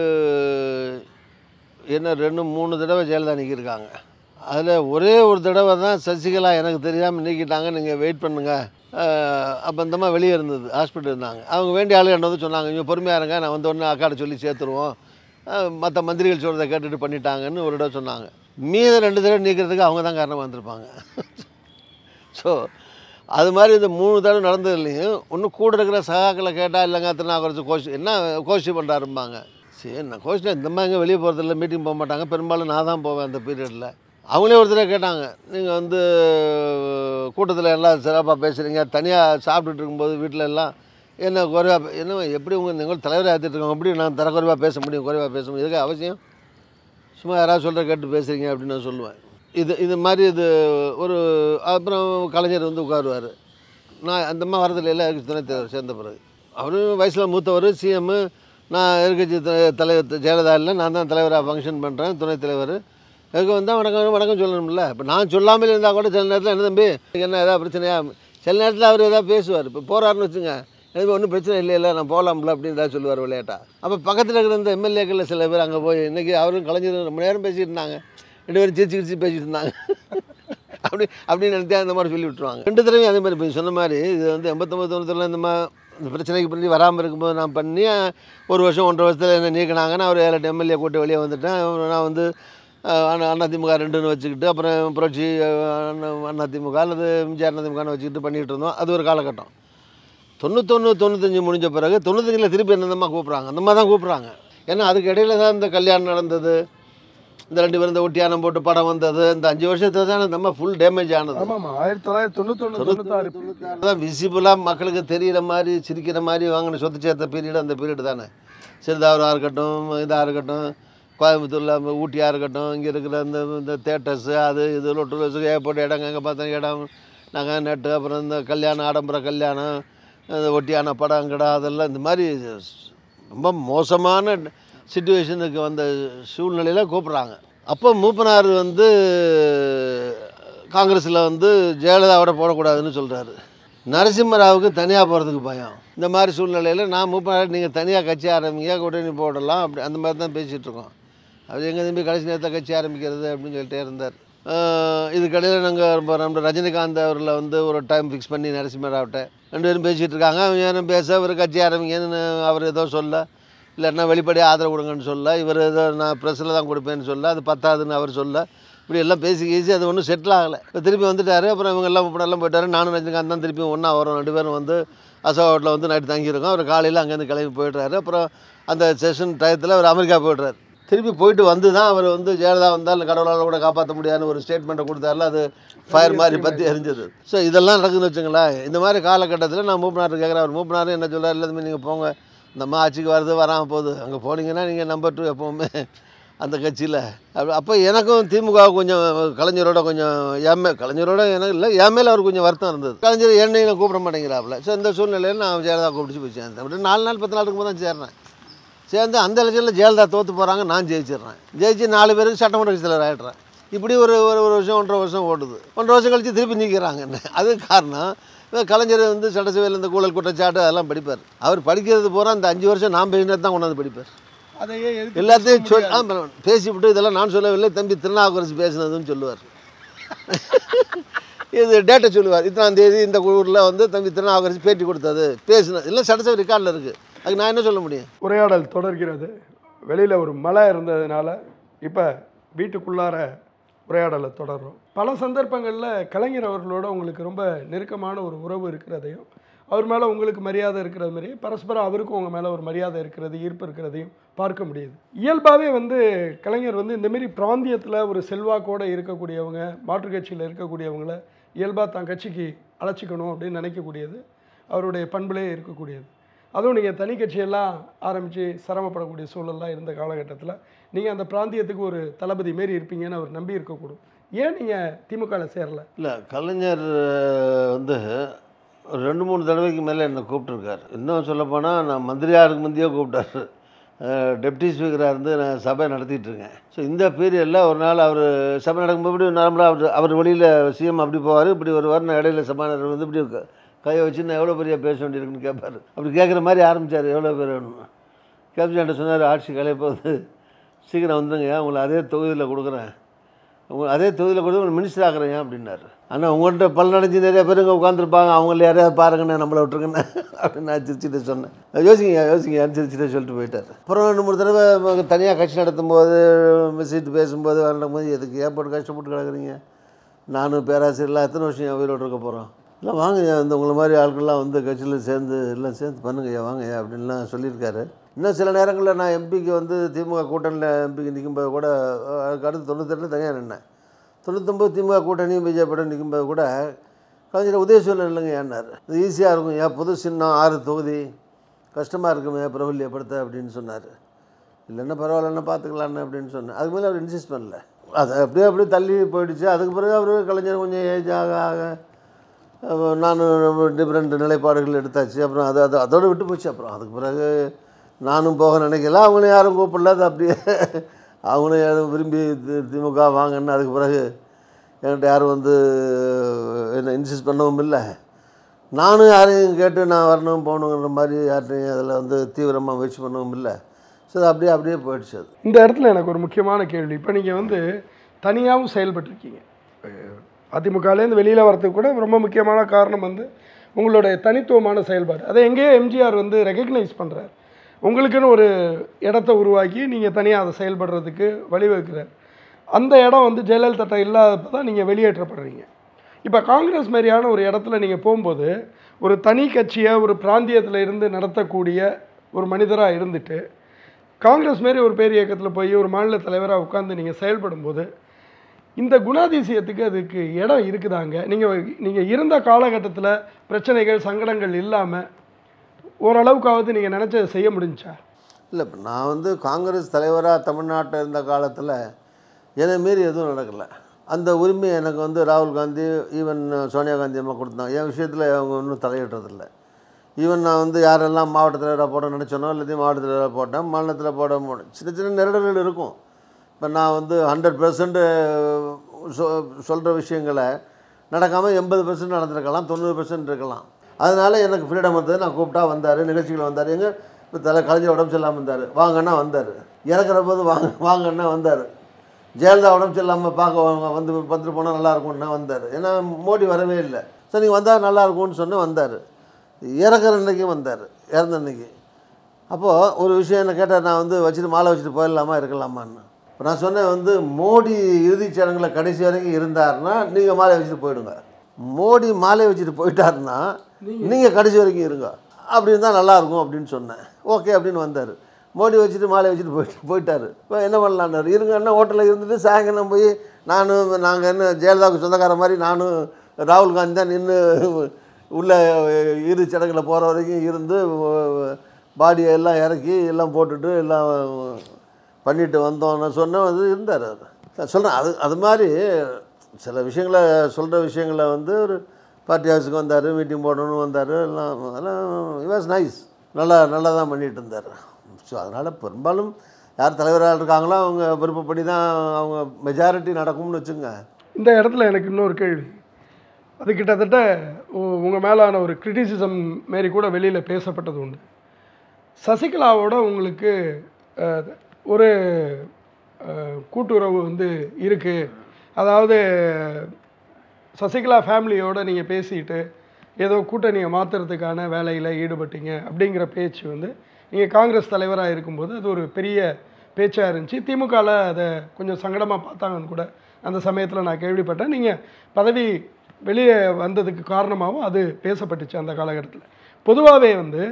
என்ன ரெண்டு மூணு தடவை ஜெயலலிதா நீக்கியிருக்காங்க அதில் ஒரே ஒரு தடவை தான் சசிகலா எனக்கு தெரியாமல் நீக்கிட்டாங்க நீங்கள் வெயிட் பண்ணுங்கள் அப்போ அந்தம்மா வெளியே இருந்தது ஹாஸ்பிட்டல் இருந்தாங்க அவங்க வேண்டிய ஆளு என்ன வந்து சொன்னாங்க நீங்கள் பொறுமையாக இருங்க நான் வந்து ஒன்று அக்காட்ட சொல்லி சேர்த்துருவோம் மற்ற மந்திரிகள் சொல்கிறத கேட்டுட்டு பண்ணிட்டாங்கன்னு ஒரு தடவை சொன்னாங்க மீத ரெண்டு தடவை நீக்கிறதுக்கு அவங்க தான் காரணமாக வந்திருப்பாங்க ஸோ அது மாதிரி இந்த மூணு தடவை நடந்ததுலையும் இன்னும் கூட இருக்கிற சகாக்களை கேட்டால் இல்லைங்க திருநாகரசு கோஷ் என்ன கோஷ்டி பண்ணுறாரும்பாங்க சரி நான் கோஷ்டி இந்த மாதிரி எங்கே வெளியே போகிறதில்ல மீட்டிங் போக மாட்டாங்க பெரும்பாலும் நான் தான் போவேன் அந்த பீரியடில் அவங்களே ஒரு தடவை கேட்டாங்க நீங்கள் வந்து கூட்டத்தில் எல்லாம் சிறப்பாக பேசுகிறீங்க தனியாக சாப்பிட்டுட்டு இருக்கும்போது வீட்டில் எல்லாம் என்ன குறைவாக என்ன எப்படி உங்கள் நீங்கள் தலைவராக ஏற்றிட்டு இருக்கோங்க எப்படி நான் தர குறைவாக பேச முடியும் குறைவாக பேச முடியும் இதுக்கு அவசியம் சும்மா யாராவது சொல்கிற கேட்டு பேசுகிறீங்க அப்படின்னு நான் சொல்லுவேன் இது இது மாதிரி இது ஒரு அப்புறம் கலைஞர் வந்து உட்காருவார் நான் அந்த மாதிரி வரதில்லை இல்லை துணைத் தலைவர் சேர்ந்த பிறகு அவரும் வயசில் மூத்தவர் சிஎம்மு நான் எதிர்கட்சி த- தலைவர் ஜெயலலிதா இல்லை நான் தான் தலைவராக ஃபங்க்ஷன் பண்ணுறேன் துணைத் தலைவர் எனக்கு வந்தால் வணக்கம் வணக்கம் சொல்லணும்ல இப்போ நான் சொல்லாமல் இருந்தால் கூட சில நேரத்தில் என்ன தம்பி என்ன ஏதாவது பிரச்சனையா சில நேரத்தில் அவர் ஏதாவது பேசுவார் இப்போ போகிறாருன்னு வச்சுங்க எனக்கு ஒன்றும் பிரச்சனை இல்லை இல்லை நான் போகலாம்ல அப்படின்னு ஏதாவது சொல்லுவார் விளையாட்டா அப்போ பக்கத்தில் இருக்கிற இந்த எம்எல்ஏக்களில் சில பேர் அங்கே போய் இன்றைக்கி அவரும் கலைஞரும் ரொம்ப நேரம் பேசிட்டு இருந்தாங்க ரெண்டு பேரும் சிரிச்சு சிரிச்சு பேசிட்டு இருந்தாங்க அப்படி அப்படின்னு நினைத்தா அந்த மாதிரி சொல்லி விட்டுருவாங்க ரெண்டு தடவையும் அதே மாதிரி இப்போ சொன்ன மாதிரி இது வந்து எண்பத்தொம்பது தொண்ணூற்றில் இந்த மாதிரி இந்த பிரச்சனைக்கு பின்னாடி வராமல் இருக்கும்போது நான் பண்ணி ஒரு வருஷம் ஒன்றரை வருஷத்தில் என்ன நீக்கினாங்க நான் ஒரு ஏழு எட்டு எம்எல்ஏ கூட்டு வெளியே வந்துட்டேன் நான் வந்து அஹ், அண்ணா அதிமுக ரெண்டுன்னு வச்சுக்கிட்டு அப்புறம் புரட்சி அண்ணா அதிமுக அல்லது எம்ஜிஆர் அதிமுகன்னு வச்சுக்கிட்டு பண்ணிகிட்டு இருந்தோம் அது ஒரு காலகட்டம் தொண்ணூத்தொன்று தொண்ணூத்தஞ்சு முடிஞ்ச பிறகு தொண்ணூத்தஞ்சில் திருப்பி என்னந்தம்மா கூப்பிட்றாங்க அந்த மாதிரி தான் கூப்பிட்றாங்க ஏன்னா அதுக்கு இடையில தான் இந்த கல்யாணம் நடந்தது இந்த ரெண்டு பேரும் இந்த ஒட்டியானம் போட்டு படம் வந்தது இந்த அஞ்சு வருஷத்துல தான் நம்ம ஃபுல் டேமேஜ் ஆனது ஆமாம் ஆயிரத்தி தொள்ளாயிரத்தி தொண்ணூத்தொன்று தொண்ணூத்தாறு தான் விசிபிளாக மக்களுக்கு தெரிகிற மாதிரி சிரிக்கிற மாதிரி வாங்கின சொத்து சேர்த்த பீரியட் அந்த பீரியட் தானே சிறுதாவூராக இருக்கட்டும் இதாக இருக்கட்டும் கோயம்புத்தூரில் ஊட்டியாக இருக்கட்டும் இங்கே இருக்கிற இந்த இந்த தேட்டர்ஸு அது இது லொட்டு லொசு ஏற்பட்ட இடங்க அங்கே பார்த்தா இடம் நாங்கள் நட்டு அப்புறம் இந்த கல்யாணம் ஆடம்பர கல்யாணம் இந்த ஒட்டியான படம் கடை அதெல்லாம் இந்த மாதிரி ரொம்ப மோசமான சுச்சுவேஷனுக்கு வந்த சூழ்நிலையில் கூப்பிட்றாங்க அப்போ மூப்பனார் வந்து காங்கிரஸில் வந்து ஜெயலலிதாவோட போடக்கூடாதுன்னு சொல்கிறாரு நரசிம்மராவுக்கு தனியாக போகிறதுக்கு பயம் இந்த மாதிரி சூழ்நிலையில் நான் மூப்பனார் நீங்கள் தனியாக கட்சி ஆரம்பிங்க கூட்டணி போடலாம் அப்படி அந்த மாதிரி தான் பேசிகிட்டு இருக்கோம் அவர் எங்கள் தம்பி கடைசி நேரத்தில் கட்சி ஆரம்பிக்கிறது அப்படின்னு சொல்லிட்டே இருந்தார் ஆஹ் இதுக்கடையில் நாங்கள் இப்போ நம்ம ரஜினிகாந்த் அவரில் வந்து ஒரு டைம் ஃபிக்ஸ் பண்ணி நரசிம்மராவ்கிட்ட ரெண்டு பேரும் பேசிகிட்டு இருக்காங்க அவங்க ஏனும் பேச இவர் கட்சி ஆரம்பிங்கன்னு அவர் ஏதோ சொல்ல இல்லைன்னா வெளிப்படையாக ஆதரவு கொடுங்கன்னு சொல்ல இவர் ஏதோ நான் ப்ரெஸ்ஸில் தான் கொடுப்பேன்னு சொல்ல அது பத்தாதுன்னு அவர் சொல்ல இப்படி எல்லாம் பேசி பேசி அது ஒன்றும் செட்டில் ஆகலை இப்போ திருப்பி வந்துட்டார் அப்புறம் இவங்க எல்லாம் இப்படி எல்லாம் போயிட்டாரு நானும் ரஜினிகாந்த் தான் திருப்பி ஒன்றா வரோம் ரெண்டு பேரும் வந்து அசோக் ஹோட்டலில் வந்து நைட்டு தங்கியிருக்கோம் அவர் காலையில் அங்கேருந்து கிளம்பி போயிடுறாரு அப்புறம் அந்த செஷன் டயத்தில் அவர் அமெரிக்கா போய்ட்றாரு திருப்பி போயிட்டு வந்து தான் அவர் வந்து ஜெயலலிதா வந்தால் கடவுளால் கூட காப்பாற்ற முடியாதுன்னு ஒரு ஸ்டேட்மெண்ட்டை கொடுத்தாருல அது ஃபயர் மாதிரி பற்றி எரிஞ்சது ஸோ இதெல்லாம் நடக்குதுன்னு வச்சுங்களேன் இந்த மாதிரி காலகட்டத்தில் நான் மூப்பனார் கேட்குறேன் அவர் மூப்பனார் என்ன சொல்கிறார் எல்லாத்துமே நீங்கள் போங்க இந்த அம்மா ஆட்சிக்கு வருது வராமல் போகுது அங்கே போனீங்கன்னா நீங்கள் நம்பர் டூ எப்போவுமே அந்த கட்சியில் அப்படி அப்போ எனக்கும் திமுக கொஞ்சம் கலைஞரோட கொஞ்சம் என் மே கலைஞரோட எனக்கு இல்லை என் மேலே அவர் கொஞ்சம் வருத்தம் இருந்தது கலைஞர் என்னையும் கூப்பிட மாட்டேங்கிறாப்புல ஸோ இந்த சூழ்நிலையில் நான் ஜெயலலிதா கூப்பிட்டு போய் சேர்ந்தேன் அப்படி நாலு நாள் பத்து நாள் இருக்கும்போது தான் சேர்றேன் சேர்ந்து அந்த எலெக்ஷனில் ஜெயலலிதா தோற்று போகிறாங்க நான் ஜெயிச்சிடுறேன் ஜெயிச்சு நாலு பேருக்கு சட்டமன்ற கட்சி தலைவர் ஆகிடுறேன் இப்படி ஒரு ஒரு ஒரு வருஷம் ஒன்றரை வருஷம் ஓடுது ஒன்றரை வருஷம் கழித்து திருப்பி நீக்கிறாங்க என்ன அது காரணம் இவன் கலைஞர் வந்து சட்டசபையில் இந்த ஊழல் குற்றச்சாட்டு அதெல்லாம் படிப்பார் அவர் படிக்கிறது பூரா அந்த அஞ்சு வருஷம் நான் பேசினது தான் கொண்டாந்து படிப்பார் அதையே எதுக்கு எல்லாத்தையும் சொல் ஆ, பேசிவிட்டு இதெல்லாம் நான் சொல்லவில்லை தம்பி திருநாவுக்கரசு பேசினதுன்னு சொல்லுவார் இது டேட்டை சொல்லுவார் இத்தனாம் தேதி இந்த ஊரில் வந்து தம்பி திருநாவுக்கரசு பேட்டி கொடுத்தது பேசினது இல்லை சட்டசபை ரெக்கார்டில் இருக்குது அதுக்கு நான் என்ன சொல்ல முடியும் உரையாடல் தொடர்கிறது வெளியில் ஒரு மழை இருந்ததுனால இப்போ வீட்டுக்குள்ளார உரையாடலை தொடர்றோம் பல சந்தர்ப்பங்களில் கலைஞர் அவர்களோட உங்களுக்கு ரொம்ப நெருக்கமான ஒரு உறவு இருக்கிறதையும் அவர் மேலே உங்களுக்கு மரியாதை இருக்கிறது மாதிரி பரஸ்பரம் அவருக்கும் உங்கள் மேலே ஒரு மரியாதை இருக்கிறது ஈர்ப்பு இருக்கிறதையும் பார்க்க முடியுது இயல்பாகவே வந்து கலைஞர் வந்து இந்தமாரி பிராந்தியத்தில் ஒரு செல்வாக்கோடு இருக்கக்கூடியவங்க மாற்றுக் கட்சியில் இருக்கக்கூடியவங்கள இயல்பாக தான் கட்சிக்கு அழைச்சிக்கணும் அப்படின்னு நினைக்கக்கூடியது அவருடைய பண்புலே இருக்கக்கூடியது அதுவும் நீங்கள் தனி கட்சியெல்லாம் ஆரம்பித்து சிரமப்படக்கூடிய சூழல்லாம் இருந்த காலகட்டத்தில் நீங்கள் அந்த பிராந்தியத்துக்கு ஒரு தளபதி மாரி இருப்பீங்கன்னு அவர் நம்பி இருக்கக்கூடும் ஏன் நீங்கள் திமுகவில் சேரல இல்லை கலைஞர் அஹ், வந்து ஒரு ரெண்டு மூணு தடவைக்கு மேலே என்னை கூப்பிட்டுருக்காரு இன்னும் சொல்லப்போனால் நான் மந்திரியாக இருக்கு முந்தையே கூப்பிட்டாரு டெப்டி ஸ்பீக்கராக இருந்து நான் சபை நடத்திட்டு இருக்கேன் ஸோ இந்த பீரியடில் ஒரு நாள் அவர் சபை நடக்கும்போது நார்மலாக அவர் அவர் வழியில் சிஎம் அப்படி போவார் இப்படி வருவார் நான் இடையில சபாநாயகர் வந்து இப்படி க- கையை வச்சு நான் எவ்வளோ பெரிய பேச வேண்டியிருக்குன்னு கேட்பார் அப்படி கேட்குற மாதிரி ஆரம்பித்தார் எவ்வளோ பேர் வேணும்னு கேப்டன் சொன்னார் ஆட்சி கலைப்போகுது சீக்கிரம் வந்துடுங்க உங்களை அதே தொகுதியில் கொடுக்குறேன் உங்க அதே தொகுதியில் கொடுத்து உங்களை மினிஸ்டர் ஆக்குறேன் அப்படின்னாரு ஆனால் உங்கள்கிட்ட பலனடைஞ்சு நிறைய பேர் இங்கே உட்காந்துருப்பாங்க அவங்கள யாரையாவது பாருங்கண்ணே நம்மளை விட்டுருங்கண்ணே அப்படின்னு நான் சிரிச்சுட்டு சொன்னேன் யோசிங்க யோசிங்க சிரிச்சுட்டு சொல்லிட்டு போயிட்டார் அப்புறம் ரெண்டு மூணு தடவை தனியாக கட்சி நடத்தும் போது சீட்டு பேசும்போது நடக்கும்போது எதுக்கு ஏன் போட்டு கஷ்டப்பட்டு கிடக்குறீங்க நானும் பேராசிரியர்லாம் எத்தனை வருஷம் உயிரோடு இருக்க போகிறோம் இல்லை வாங்கய்யா இந்த உங்களை மாதிரி ஆட்கள்லாம் வந்து கட்சியில் சேர்ந்து எல்லாம் சேர்ந்து பண்ணுங்கய்யா வாங்கய்யா அப்படின்லாம் சொல்லியிருக்காரு இன்னும் சில நேரங்களில் நான் எம்பிக்கு வந்து திமுக கூட்டணியில் எம்பிக்கு நிற்கும்போது கூட அஹ், அதுக்கு அடுத்து தொண்ணூத்தெட்டில் தனியாக நின்னேன் தொண்ணூத்தொம்பது திமுக கூட்டணியும் பிஜேபியோட நிற்கும்போது கூட கலைஞர் உதயசூழல் இல்லைங்க ஏன்னார் இது ஈஸியாக இருக்கும் ஏன் புது சின்னம் ஆறு தொகுதி கஷ்டமாக இருக்குமே பிரபல்யப்படுத்த அப்படின்னு சொன்னார் இல்லைன்னா பரவாயில்லன்னா பார்த்துக்கலான்னு அப்படின்னு சொன்னேன் அதுக்கு மேலே அவர் இன்சிஸ்ட் பண்ணல அது அப்படியே அப்படியே தள்ளி போயிடுச்சு அதுக்கு பிறகு அவர் கலைஞர் கொஞ்சம் ஏஜ் ஆக ஆக அஹ், நானும் டிஃப்ரெண்ட் நிலைப்பாடுகள் எடுத்தாச்சு அப்புறம் அது அது அதோடு விட்டு போச்சு அப்புறம் அதுக்கு பிறகு நானும் போக நினைக்கல அவங்களும் யாரும் கூப்பிடல அது அப்படியே அவங்களும் யாரும் விரும்பி தி- திமுக வாங்கன்னு அதுக்கு பிறகு என்கிட்ட யாரும் வந்து என்ன இன்சிஸ்ட் பண்ணவும் இல்லை நானும் யாரையும் கேட்டு நான் வரணும் போகணுங்கிற மாதிரி யார்ட்டையும் அதில் வந்து தீவிரமாக முயற்சி பண்ணவும் இல்லை ஸோ அது அப்படியே அப்படியே போயிடுச்சு அது இந்த இடத்துல எனக்கு ஒரு முக்கியமான கேள்வி இப்போ நீங்கள் வந்து தனியாகவும் செயல்பட்டிருக்கீங்க அஹ் அதிமுகலேருந்து வெளியில் வரதுக்கு கூட ரொம்ப முக்கியமான காரணம் வந்து உங்களுடைய தனித்துவமான செயல்பாடு அதை எங்கேயோ எம்ஜிஆர் வந்து ரெகக்னைஸ் பண்ணுறார் உங்களுக்குன்னு ஒரு இடத்த உருவாக்கி நீங்கள் தனியாக அதை செயல்படுறதுக்கு வழிவகுக்கிறார் அந்த இடம் வந்து ஜெயலலிதா இல்லாதப்போ தான் நீங்கள் வெளியேற்றப்படுறீங்க இப்போ காங்கிரஸ் மாதிரியான ஒரு இடத்துல நீங்கள் போகும்போது ஒரு தனி கட்சியை ஒரு பிராந்தியத்தில் இருந்து நடத்தக்கூடிய ஒரு மனிதராக இருந்துட்டு காங்கிரஸ் மாரி ஒரு பேர் இயக்கத்தில் போய் ஒரு மாநில தலைவராக உட்காந்து நீங்கள் செயல்படும்போது இந்த குணாதிசயத்துக்கு அதுக்கு இடம் இருக்குதாங்க நீங்கள் நீங்கள் இருந்த காலகட்டத்தில் பிரச்சனைகள் சங்கடங்கள் இல்லாமல் ஓரளவுக்காவது நீங்கள் நினச்சதை செய்ய முடிஞ்சா இல்லை இப்போ நான் வந்து காங்கிரஸ் தலைவராக தமிழ்நாட்டில் இருந்த காலத்தில் என்னை மீறி எதுவும் நடக்கலை அந்த உரிமை எனக்கு வந்து ராகுல் காந்தி ஈவன் சோனியா காந்தி அம்மா கொடுத்தாங்க என் விஷயத்தில் அவங்க ஒன்றும் தலையிடுறதில்ல ஈவன் நான் வந்து யாரெல்லாம் மாவட்ட தலைவராக போட நினச்சனோ எல்லாத்தையும் மாவட்ட தலைவராக போட்டேன் மாநிலத்தில் போட மு- சின்ன சின்ன நெருடல்கள் இருக்கும் இப்போ நான் வந்து ஹண்ட்ரட் பெர்சன்ட் சொ சொல்கிற விஷயங்களை நடக்காமல் எண்பது பெர்சன்ட் நடந்திருக்கலாம் தொண்ணூறு பெர்சன்ட் இருக்கலாம் அதனால எனக்கு ஃப்ரீடம் வந்தது நான் கூப்பிட்டா வந்தார் நிகழ்ச்சிகள் வந்தார் எங்க இப்போ தலை கலைஞர் உடம்பு சரியில்லாமல் இருந்தார் வாங்கன்னா வந்தார் இறக்குற போது வாங்க வாங்கன்னா வந்தார் ஜெயலலிதா உடம்பு சரியில்லாமல் பார்க்க வாங்க வந்து வந்துட்டு போனால் நல்லா இருக்கும்னா வந்தார் ஏன்னா மோடி வரவே இல்லை சரி நீங்கள் வந்தால் நல்லா இருக்கும்னு சொன்னு வந்தார் இறக்குற அன்னைக்கும் வந்தார் இறந்த அன்னைக்கு அப்போது ஒரு விஷயம் என்ன கேட்டால் நான் வந்து வச்சுட்டு மாலை வச்சுட்டு போயிடலாமா இருக்கலாமான்னு இப்போ நான் சொன்னேன் வந்து மோடி இறுதிச் சடங்குல கடைசி வரைக்கும் இருந்தாருன்னா நீங்கள் மாலை வச்சுட்டு போயிடுங்க மோடி மாலை வச்சுட்டு போயிட்டாருன்னா நீங்கள் கடைசி வரைக்கும் இருங்க அப்படி இருந்தால் நல்லாயிருக்கும் அப்படின்னு சொன்னேன் ஓகே அப்படின்னு வந்தார் மோடி வச்சுட்டு மாலை வச்சுட்டு போயிட்டு போயிட்டாரு இப்போ என்ன பண்ணலான்னாரு இருங்கன்னா ஹோட்டலில் இருந்துட்டு சாயங்காலம் போய் நானும் நாங்கள் என்ன ஜெயலலிதாவுக்கு சொந்தக்கார மாதிரி நானும் ராகுல் காந்தி தான் நின்று உள்ள இறு சடங்கில் போகிற வரைக்கும் இருந்து பாடியை எல்லாம் இறக்கி எல்லாம் போட்டுட்டு எல்லாம் பண்ணிட்டு வந்தோம்னு சொன்ன வந்து இருந்தார் அது சொல்கிறேன் அது அது மாதிரி சில விஷயங்களை சொல்கிற விஷயங்களை வந்து ஒரு பார்ட்டி ஹவுஸுக்கு வந்தார் மீட்டிங் போடணும்னு வந்தார் எல்லாம் அதெல்லாம் வாஸ் நைஸ் நல்லா நல்லா தான் பண்ணிகிட்டு இருந்தார் ஸோ அதனால் பெரும்பாலும் யார் தலைவராக இருக்காங்களோ அவங்க விருப்பப்படி தான் அவங்க மெஜாரிட்டி நடக்கும்னு வச்சுங்க இந்த இடத்துல எனக்கு இன்னொரு கேள்வி அது கிட்டத்தட்ட உங்கள் மேலான ஒரு கிரிட்டிசிசம் மாரி கூட வெளியில் பேசப்பட்டது உண்டு சசிகலாவோட உங்களுக்கு அஹ், ஒரு அஹ், கூட்டுறவு வந்து இருக்குது அதாவது சசிகலா ஃபேமிலியோட நீங்கள் பேசிட்டு ஏதோ கூட்டணியை மாற்றுறதுக்கான வேலையில் ஈடுபட்டீங்க அப்படிங்கிற பேச்சு வந்து நீங்கள் காங்கிரஸ் தலைவராக இருக்கும்போது அது ஒரு பெரிய பேச்சாக இருந்துச்சு திமுகவில் அதை கொஞ்சம் சங்கடமாக பார்த்தாங்கன்னு கூட அந்த சமயத்தில் நான் கேள்விப்பட்டேன் நீங்கள் பதவி வெளியே வந்ததுக்கு காரணமாகவும் அது பேசப்பட்டுச்சு அந்த காலகட்டத்தில் பொதுவாகவே வந்து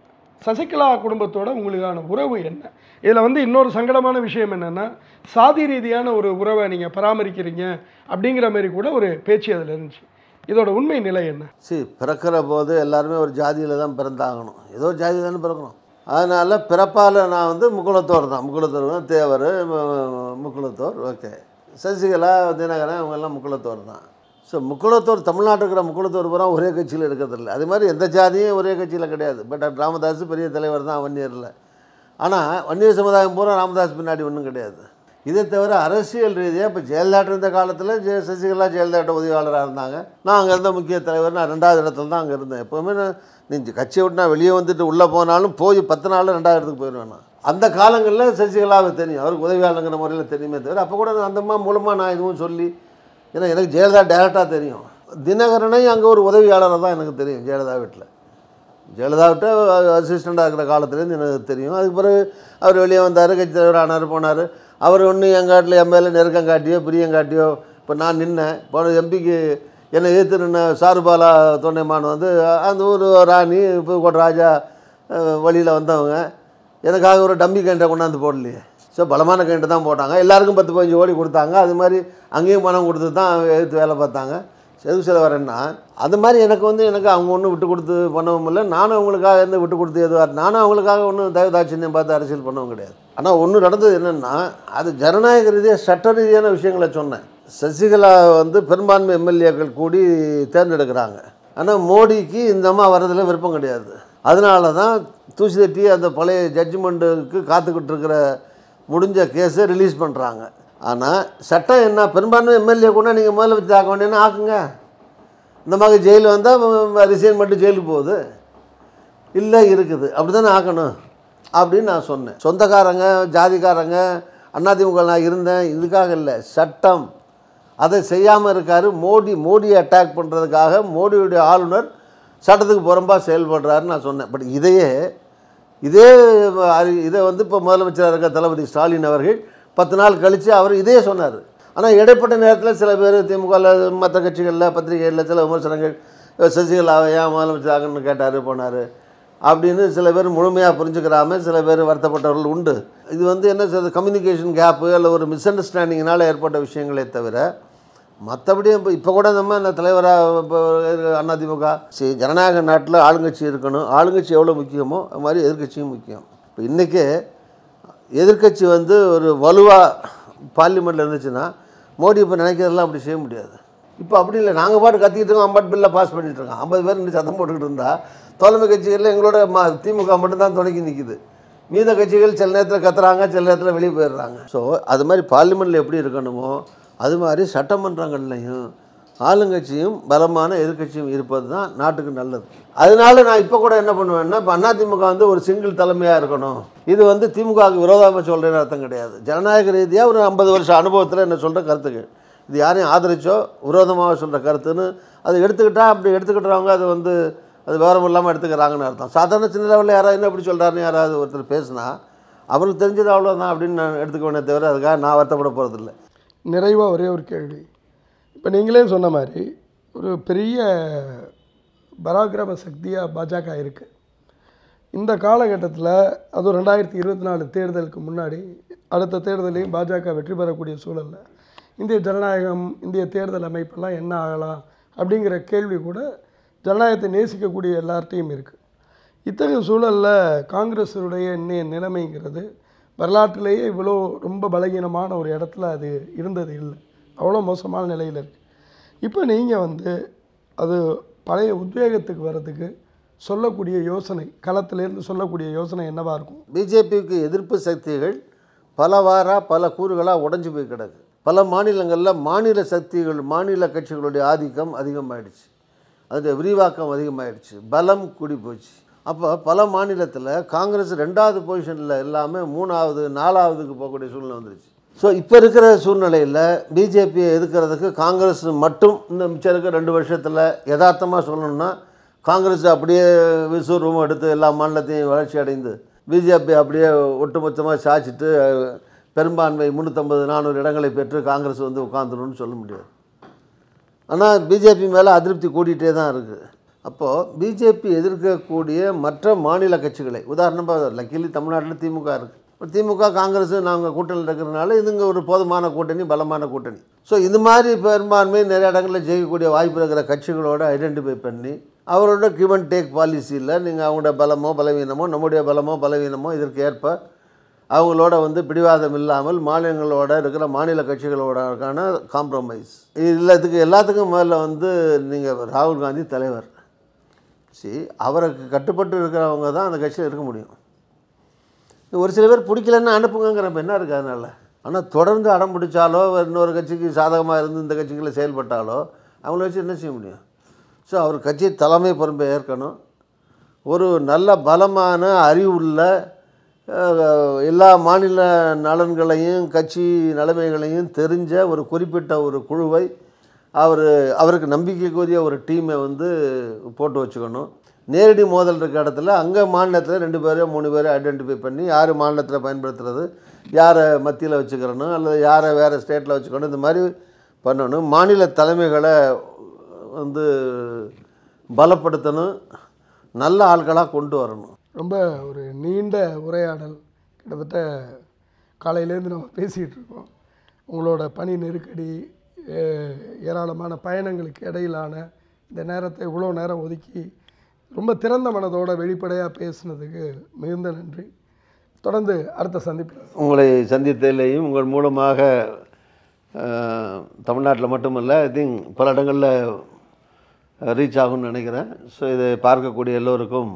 சசிகலா குடும்பத்தோட உங்களுக்கான உறவு என்ன இதில் வந்து இன்னொரு சங்கடமான விஷயம் என்னென்னா சாதி ரீதியான ஒரு உறவை நீங்கள் பராமரிக்கிறீங்க அப்படிங்கிற மாதிரி கூட ஒரு பேச்சு அதில் இருந்துச்சு இதோட உண்மை நிலை என்ன சரி பிறக்கிற போது எல்லாருமே ஒரு ஜாதியில் தான் பிறந்தாகணும் ஏதோ ஒரு ஜாதி தானே பிறக்கணும் அதனால் பிறப்பால் நான் வந்து முக்குளத்தோர் தான் முக்குளத்தோர் தான் தேவர் மு- முக்குளத்தோர் ஓகே சசிகலா தினகரன் அவங்கெல்லாம் முக்குளத்தோர் தான் ஸோ முக்குளத்தோர் தமிழ்நாட்டில் இருக்கிற முக்குளத்தோர் பூரா ஒரே கட்சியில் இருக்கிறதில்ல அது மாதிரி எந்த ஜாதியும் ஒரே கட்சியில் கிடையாது பட் டாக்டர் ராமதாஸ் பெரிய தலைவர் தான் வன்னியரில் ஆனால் வன்னியர் சமுதாயம் பூரா ராமதாஸ் பின்னாடி ஒன்றும் கிடையாது இதை தவிர அரசியல் ரீதியாக இப்போ ஜெயலலிதா இருந்த காலத்தில் ஜெய சசிகலா ஜெயலலிதா உதவியாளராக இருந்தாங்க நான் அங்கே இருந்த முக்கிய தலைவர் நான் ரெண்டாவது இடத்துல தான் அங்கே இருந்தேன் எப்போவுமே நான் நீ கட்சியை விட்டு நான் வெளியே வந்துட்டு உள்ளே போனாலும் போய் பத்து நாளில் ரெண்டாவது இடத்துக்கு போயிடுவேன் நான் அந்த காலங்களில் சசிகலாவை தெரியும் அவருக்கு உதவியாளங்கிற முறையில் தெரியுமே தவிர அப்போ கூட நான் அந்த அம்மா மூலமாக நான் எதுவும் சொல்லி ஏன்னா எனக்கு ஜெயலலிதா டேரெக்டாக தெரியும் தினகரனை அங்கே ஒரு உதவியாளராக தான் எனக்கு தெரியும் ஜெயலலிதா வீட்டில் ஜெயலலிதாவிட்ட அசிஸ்டண்ட்டாக இருக்கிற காலத்துலேருந்து எனக்கு தெரியும் அதுக்கு பிறகு அவர் வெளியே வந்தார் கட்சி தலைவர் ஆனார் போனார் அவர் ஒன்றும் எங்கள் காட்டில் என் மேலே நெருக்கம் காட்டியோ பிரியம் காட்டியோ இப்போ நான் நின்னேன் போன எம்பிக்கு என்னை எதிர்த்து நின்ன சாருபாலா தொண்டைமான் வந்து அந்த ஊர் ராணி புதுக்கோட்டை ராஜா வழியில் வந்தவங்க எனக்காக ஒரு டம்மி கேண்டை கொண்டாந்து போடலையே ஸோ பலமான கேண்டை தான் போட்டாங்க எல்லாருக்கும் பத்து பதினஞ்சு கோடி கொடுத்தாங்க அது மாதிரி அங்கேயும் பணம் கொடுத்து தான் எடுத்து வேலை பார்த்தாங்க எதுக்கு சொல்ல வரேன்னா அது மாதிரி எனக்கு வந்து எனக்கு அவங்க ஒன்றும் விட்டு கொடுத்து பண்ணவும் இல்லை நானும் அவங்களுக்காக எந்த விட்டு கொடுத்து எதுவாக நானும் அவங்களுக்காக ஒன்றும் தயவுதாட்சியம் பார்த்து அரசியல் பண்ணவும் கிடையாது ஆனால் ஒன்று நடந்தது என்னென்னா அது ஜனநாயக ரீதியாக சட்ட ரீதியான விஷயங்களை சொன்னேன் சசிகலா வந்து பெரும்பான்மை எம்எல்ஏக்கள் கூடி தேர்ந்தெடுக்கிறாங்க ஆனால் மோடிக்கு இந்த அம்மா வர்றதுல விருப்பம் கிடையாது அதனால தான் தூசி தட்டி அந்த பழைய ஜட்ஜ்மெண்ட்டுக்கு காத்துக்கிட்டு இருக்கிற முடிஞ்ச கேஸை ரிலீஸ் பண்ணுறாங்க ஆனால் சட்டம் என்ன பெரும்பான்மை எம்எல்ஏ கூட நீங்கள் முதல்ல வச்சு ஆக்க வேண்டியன்னு ஆக்குங்க இந்த மாதிரி ஜெயில் வந்தால் ரிசைன் மட்டும் ஜெயிலுக்கு போகுது இல்லை இருக்குது அப்படி தானே ஆக்கணும் அப்படின்னு நான் சொன்னேன் சொந்தக்காரங்க ஜாதிக்காரங்க அதிமுக நான் இருந்தேன் இதுக்காக இல்லை சட்டம் அதை செய்யாமல் இருக்காரு மோடி மோடியை அட்டாக் பண்ணுறதுக்காக மோடியுடைய ஆளுநர் சட்டத்துக்கு புறம்பா செயல்படுறாருன்னு நான் சொன்னேன் பட் இதையே இதே அறி- இதை வந்து இப்போ முதலமைச்சராக இருக்க தளபதி ஸ்டாலின் அவர்கள் பத்து நாள் கழித்து அவர் இதே சொன்னார் ஆனால் இடைப்பட்ட நேரத்தில் சில பேர் திமுகவில் மற்ற கட்சிகளில் பத்திரிகைகளில் சில விமர்சனங்கள் சசிகலாவை ஏன் முதலமைச்சர் ஆகணும்னு கேட்டார் போனார் அப்படின்னு சில பேர் முழுமையாக புரிஞ்சுக்கிறாம சில பேர் வருத்தப்பட்டவர்கள் உண்டு இது வந்து என்ன சொல்றது கம்யூனிகேஷன் கேப்பு இல்லை ஒரு மிஸ் அண்டர்ஸ்டாண்டிங்கினால் ஏற்பட்ட விஷயங்களே தவிர மற்றபடி இப்போ இப்போ கூட நம்ம இந்த தலைவராக இப்போ அதிமுக சரி ஜனநாயக நாட்டில் ஆளுங்கட்சி இருக்கணும் ஆளுங்கட்சி எவ்வளோ முக்கியமோ அது மாதிரி எதிர்க்கட்சியும் முக்கியம் இப்போ இன்றைக்கி எதிர்க்கட்சி வந்து ஒரு வலுவாக பார்லிமெண்ட்டில் இருந்துச்சுன்னா மோடி இப்போ நினைக்கிறதெல்லாம் அப்படி செய்ய முடியாது இப்போ அப்படி இல்லை நாங்கள் பாட்டு கத்திக்கிட்டு இருக்கோம் அம்பாட் பில்லை பாஸ் பண்ணிட்டு இருக்கோம் ஐம்பது பேர் நின்று சத்தம் போட்டுக்கிட்டு இருந்தா தோழமை கட்சிகளில் எங்களோட ம திமுக மட்டும்தான் துணைக்கி நிற்கிது மீத கட்சிகள் சில நேரத்தில் கத்துறாங்க சில நேரத்தில் வெளியே போயிடுறாங்க ஸோ அது மாதிரி பார்லிமெண்ட்டில் எப்படி இருக்கணுமோ அது மாதிரி சட்டமன்றங்கள்லையும் ஆளுங்கட்சியும் பலமான எதிர்க்கட்சியும் இருப்பது தான் நாட்டுக்கு நல்லது அதனால நான் இப்போ கூட என்ன பண்ணுவேன்னா இப்போ அதிமுக வந்து ஒரு சிங்கிள் தலைமையாக இருக்கணும் இது வந்து திமுகவுக்கு விரோதமாக சொல்கிறேன்னு அர்த்தம் கிடையாது ஜனநாயக ரீதியாக ஒரு ஐம்பது வருஷம் அனுபவத்தில் என்ன சொல்கிற கருத்துக்கள் இது யாரையும் ஆதரிச்சோ விரோதமாக சொல்கிற கருத்துன்னு அது எடுத்துக்கிட்டா அப்படி எடுத்துக்கிட்டவங்க அது வந்து அது விவரம் இல்லாமல் எடுத்துக்கிறாங்கன்னு அர்த்தம் சாதாரண சின்ன லெவலில் யாராவது என்ன இப்படி சொல்கிறாருன்னு யாராவது ஒருத்தர் பேசினா அவருக்கு தெரிஞ்சது அவ்வளோதான் அப்படின்னு நான் எடுத்துக்க தவிர அதுக்காக நான் வருத்தப்பட போகிறதில்ல நிறைவாக ஒரே ஒரு கேள்வி இப்போ நீங்களே சொன்ன மாதிரி ஒரு பெரிய பராக்கிரம சக்தியாக பாஜக இருக்குது இந்த காலகட்டத்தில் அதுவும் ரெண்டாயிரத்தி இருபத்தி நாலு தேர்தலுக்கு முன்னாடி அடுத்த தேர்தலையும் பாஜக வெற்றி பெறக்கூடிய சூழலில் இந்திய ஜனநாயகம் இந்திய தேர்தல் அமைப்பெல்லாம் என்ன ஆகலாம் அப்படிங்கிற கேள்வி கூட ஜனநாயகத்தை நேசிக்கக்கூடிய எல்லார்ட்டையும் இருக்குது இத்தகைய சூழலில் காங்கிரஸுடைய இன்னைய நிலைமைங்கிறது வரலாற்றிலேயே இவ்வளோ ரொம்ப பலகீனமான ஒரு இடத்துல அது இருந்தது இல்லை அவ்வளோ மோசமான நிலையில் இருக்குது இப்போ நீங்கள் வந்து அது பழைய உத்வேகத்துக்கு வர்றதுக்கு சொல்லக்கூடிய யோசனை களத்திலேருந்து சொல்லக்கூடிய யோசனை என்னவாக இருக்கும் பிஜேபிக்கு எதிர்ப்பு சக்திகள் பலவாறாக பல கூறுகளாக உடைஞ்சு போய் கிடக்கு பல மாநிலங்களில் மாநில சக்திகள் மாநில கட்சிகளுடைய ஆதிக்கம் அதிகமாயிடுச்சு அதோடைய விரிவாக்கம் அதிகமாயிடுச்சு பலம் கூடி போச்சு அப்போ பல மாநிலத்தில் காங்கிரஸ் ரெண்டாவது பொசிஷனில் எல்லாமே மூணாவது நாலாவதுக்கு போகக்கூடிய சூழ்நிலை வந்துருச்சு ஸோ இப்போ இருக்கிற சூழ்நிலையில் பிஜேபியை எதிர்க்கிறதுக்கு காங்கிரஸ் மட்டும் இந்த மிச்சம் இருக்கிற ரெண்டு வருஷத்தில் யதார்த்தமாக சொல்லணும்னா காங்கிரஸ் அப்படியே விஸ்வரூபம் எடுத்து எல்லா மாநிலத்தையும் வளர்ச்சி அடைந்து பிஜேபி அப்படியே ஒட்டுமொத்தமாக சாய்ச்சிட்டு அஹ், பெரும்பான்மை முந்நூற்றம்பது நானூறு இடங்களை பெற்று காங்கிரஸ் வந்து உட்காந்துருன்னு சொல்ல முடியாது ஆனால் பிஜேபி மேலே அதிருப்தி கூடிட்டே தான் இருக்குது அப்போது பிஜேபி எதிர்க்கக்கூடிய மற்ற மாநில கட்சிகளை உதாரணமாக லக்கிலி தமிழ்நாட்டில் திமுக இருக்குது இப்போ திமுக காங்கிரஸ் நாங்கள் கூட்டணியில் இருக்கிறதுனால இதுங்க ஒரு போதுமான கூட்டணி பலமான கூட்டணி ஸோ இது மாதிரி பெரும்பான்மை நிறைய இடங்களில் ஜெயிக்கக்கூடிய வாய்ப்பு இருக்கிற கட்சிகளோட ஐடென்டிஃபை பண்ணி அவரோட கிவ் அண்ட் டேக் பாலிசியில் நீங்கள் அவங்களோட பலமோ பலவீனமோ நம்முடைய பலமோ பலவீனமோ இதற்கு ஏற்ப அவங்களோட வந்து பிடிவாதம் இல்லாமல் மாநிலங்களோட இருக்கிற மாநில கட்சிகளோடக்கான காம்ப்ரமைஸ் இதில் இதுக்கு எல்லாத்துக்கும் முதல்ல வந்து நீங்கள் ராகுல் காந்தி தலைவர் சரி அவருக்கு கட்டுப்பட்டு இருக்கிறவங்க தான் அந்த கட்சியில் இருக்க முடியும் ஒரு சில பேர் பிடிக்கலன்னு அனுப்புங்கிறப்ப என்ன இருக்குது அதனால் ஆனால் தொடர்ந்து அடம் பிடிச்சாலோ இன்னொரு கட்சிக்கு சாதகமாக இருந்து இந்த கட்சிகளில் செயல்பட்டாலோ அவங்கள வச்சு என்ன செய்ய முடியும் ஸோ அவர் கட்சி தலைமை பொறுப்பை ஏற்கணும் ஒரு நல்ல பலமான அறிவுள்ள அஹ், எல்லா மாநில நலன்களையும் கட்சி நிலைமைகளையும் தெரிஞ்ச ஒரு குறிப்பிட்ட ஒரு குழுவை அவர் அவருக்கு நம்பிக்கைக்குரிய ஒரு டீமை வந்து போட்டு வச்சுக்கணும் நேரடி மோதல் இருக்க இடத்துல அங்கே மாநிலத்தில் ரெண்டு பேரோ மூணு பேரோ ஐடென்டிஃபை பண்ணி யார் மாநிலத்தில் பயன்படுத்துறது யாரை மத்தியில் வச்சுக்கிறணும் அல்லது யாரை வேறு ஸ்டேட்டில் வச்சுக்கணும் இந்த மாதிரி பண்ணணும் மாநில தலைமைகளை வந்து பலப்படுத்தணும் நல்ல ஆட்களாக கொண்டு வரணும் ரொம்ப ஒரு நீண்ட உரையாடல் கிட்டத்தட்ட காலையிலேருந்து நம்ம பேசிகிட்டு இருக்கோம் உங்களோட பணி நெருக்கடி அஹ், ஏராளமான பயணங்களுக்கு இடையிலான இந்த நேரத்தை இவ்வளோ நேரம் ஒதுக்கி ரொம்ப திறந்த மனதோட வெளிப்படையாக பேசுனதுக்கு மிகுந்த நன்றி தொடர்ந்து அடுத்த சந்திப்பில் உங்களை சந்தித்ததிலேயும் உங்கள் மூலமாக தமிழ்நாட்டில் மட்டுமல்ல ஐ திங்க் பல இடங்களில் ரீச் ஆகும்னு நினைக்கிறேன் ஸோ இதை பார்க்கக்கூடிய எல்லோருக்கும்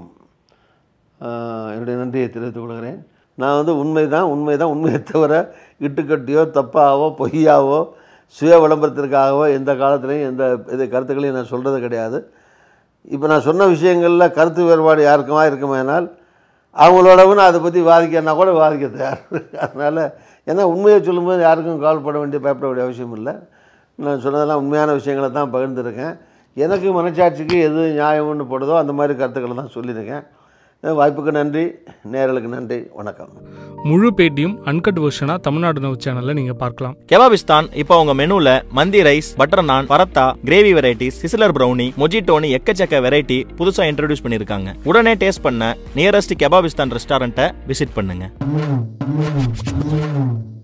அஹ், என்னுடைய நன்றியை தெரிவித்துக் கொள்கிறேன் நான் வந்து உண்மை தான் உண்மை தான் உண்மையை தவிர இட்டுக்கட்டியோ தப்பாவோ பொய்யாவோ சுய விளம்பரத்திற்காகவோ எந்த காலத்துலையும் எந்த இது கருத்துக்களையும் நான் சொல்கிறது கிடையாது இப்போ நான் சொன்ன விஷயங்களில் கருத்து வேறுபாடு யாருக்குமா இருக்குமேனால் அவங்களோடவும் நான் அதை பற்றி வாதிக்கன்னா கூட வாதிக்க தயார் அதனால் ஏன்னா உண்மையை சொல்லும்போது யாருக்கும் கவலைப்பட வேண்டிய பயப்பட வேண்டிய அவசியம் இல்லை நான் சொன்னதெல்லாம் உண்மையான விஷயங்களை தான் பகிர்ந்துருக்கேன் எனக்கு மனச்சாட்சிக்கு எது நியாயம்னு போடுதோ அந்த மாதிரி கருத்துக்களை தான் சொல்லியிருக்கேன் வாய்ப்புக்கு நன்றி நேயர்களுக்கு நன்றி வணக்கம் முழு பேட்டியும் அன்கட் வெர்ஷனாக தமிழ்நாடு நவ் சேனலில் நீங்கள் பார்க்கலாம் கெபாபிஸ்தான் இப்போ உங்க மெனுல மந்தி rice butter naan paratha gravy varieties sizzler brownie மொஜிட்டோனி எக்கச்சக்க வெரைட்டி புதுசா இன்ட்ரடியூஸ் பண்ணிருக்காங்க உடனே டேஸ்ட் பண்ண நியரஸ்ட் கெபாபிஸ்தான் ரெஸ்டாரண்ட்டை விசிட் பண்ணுங்க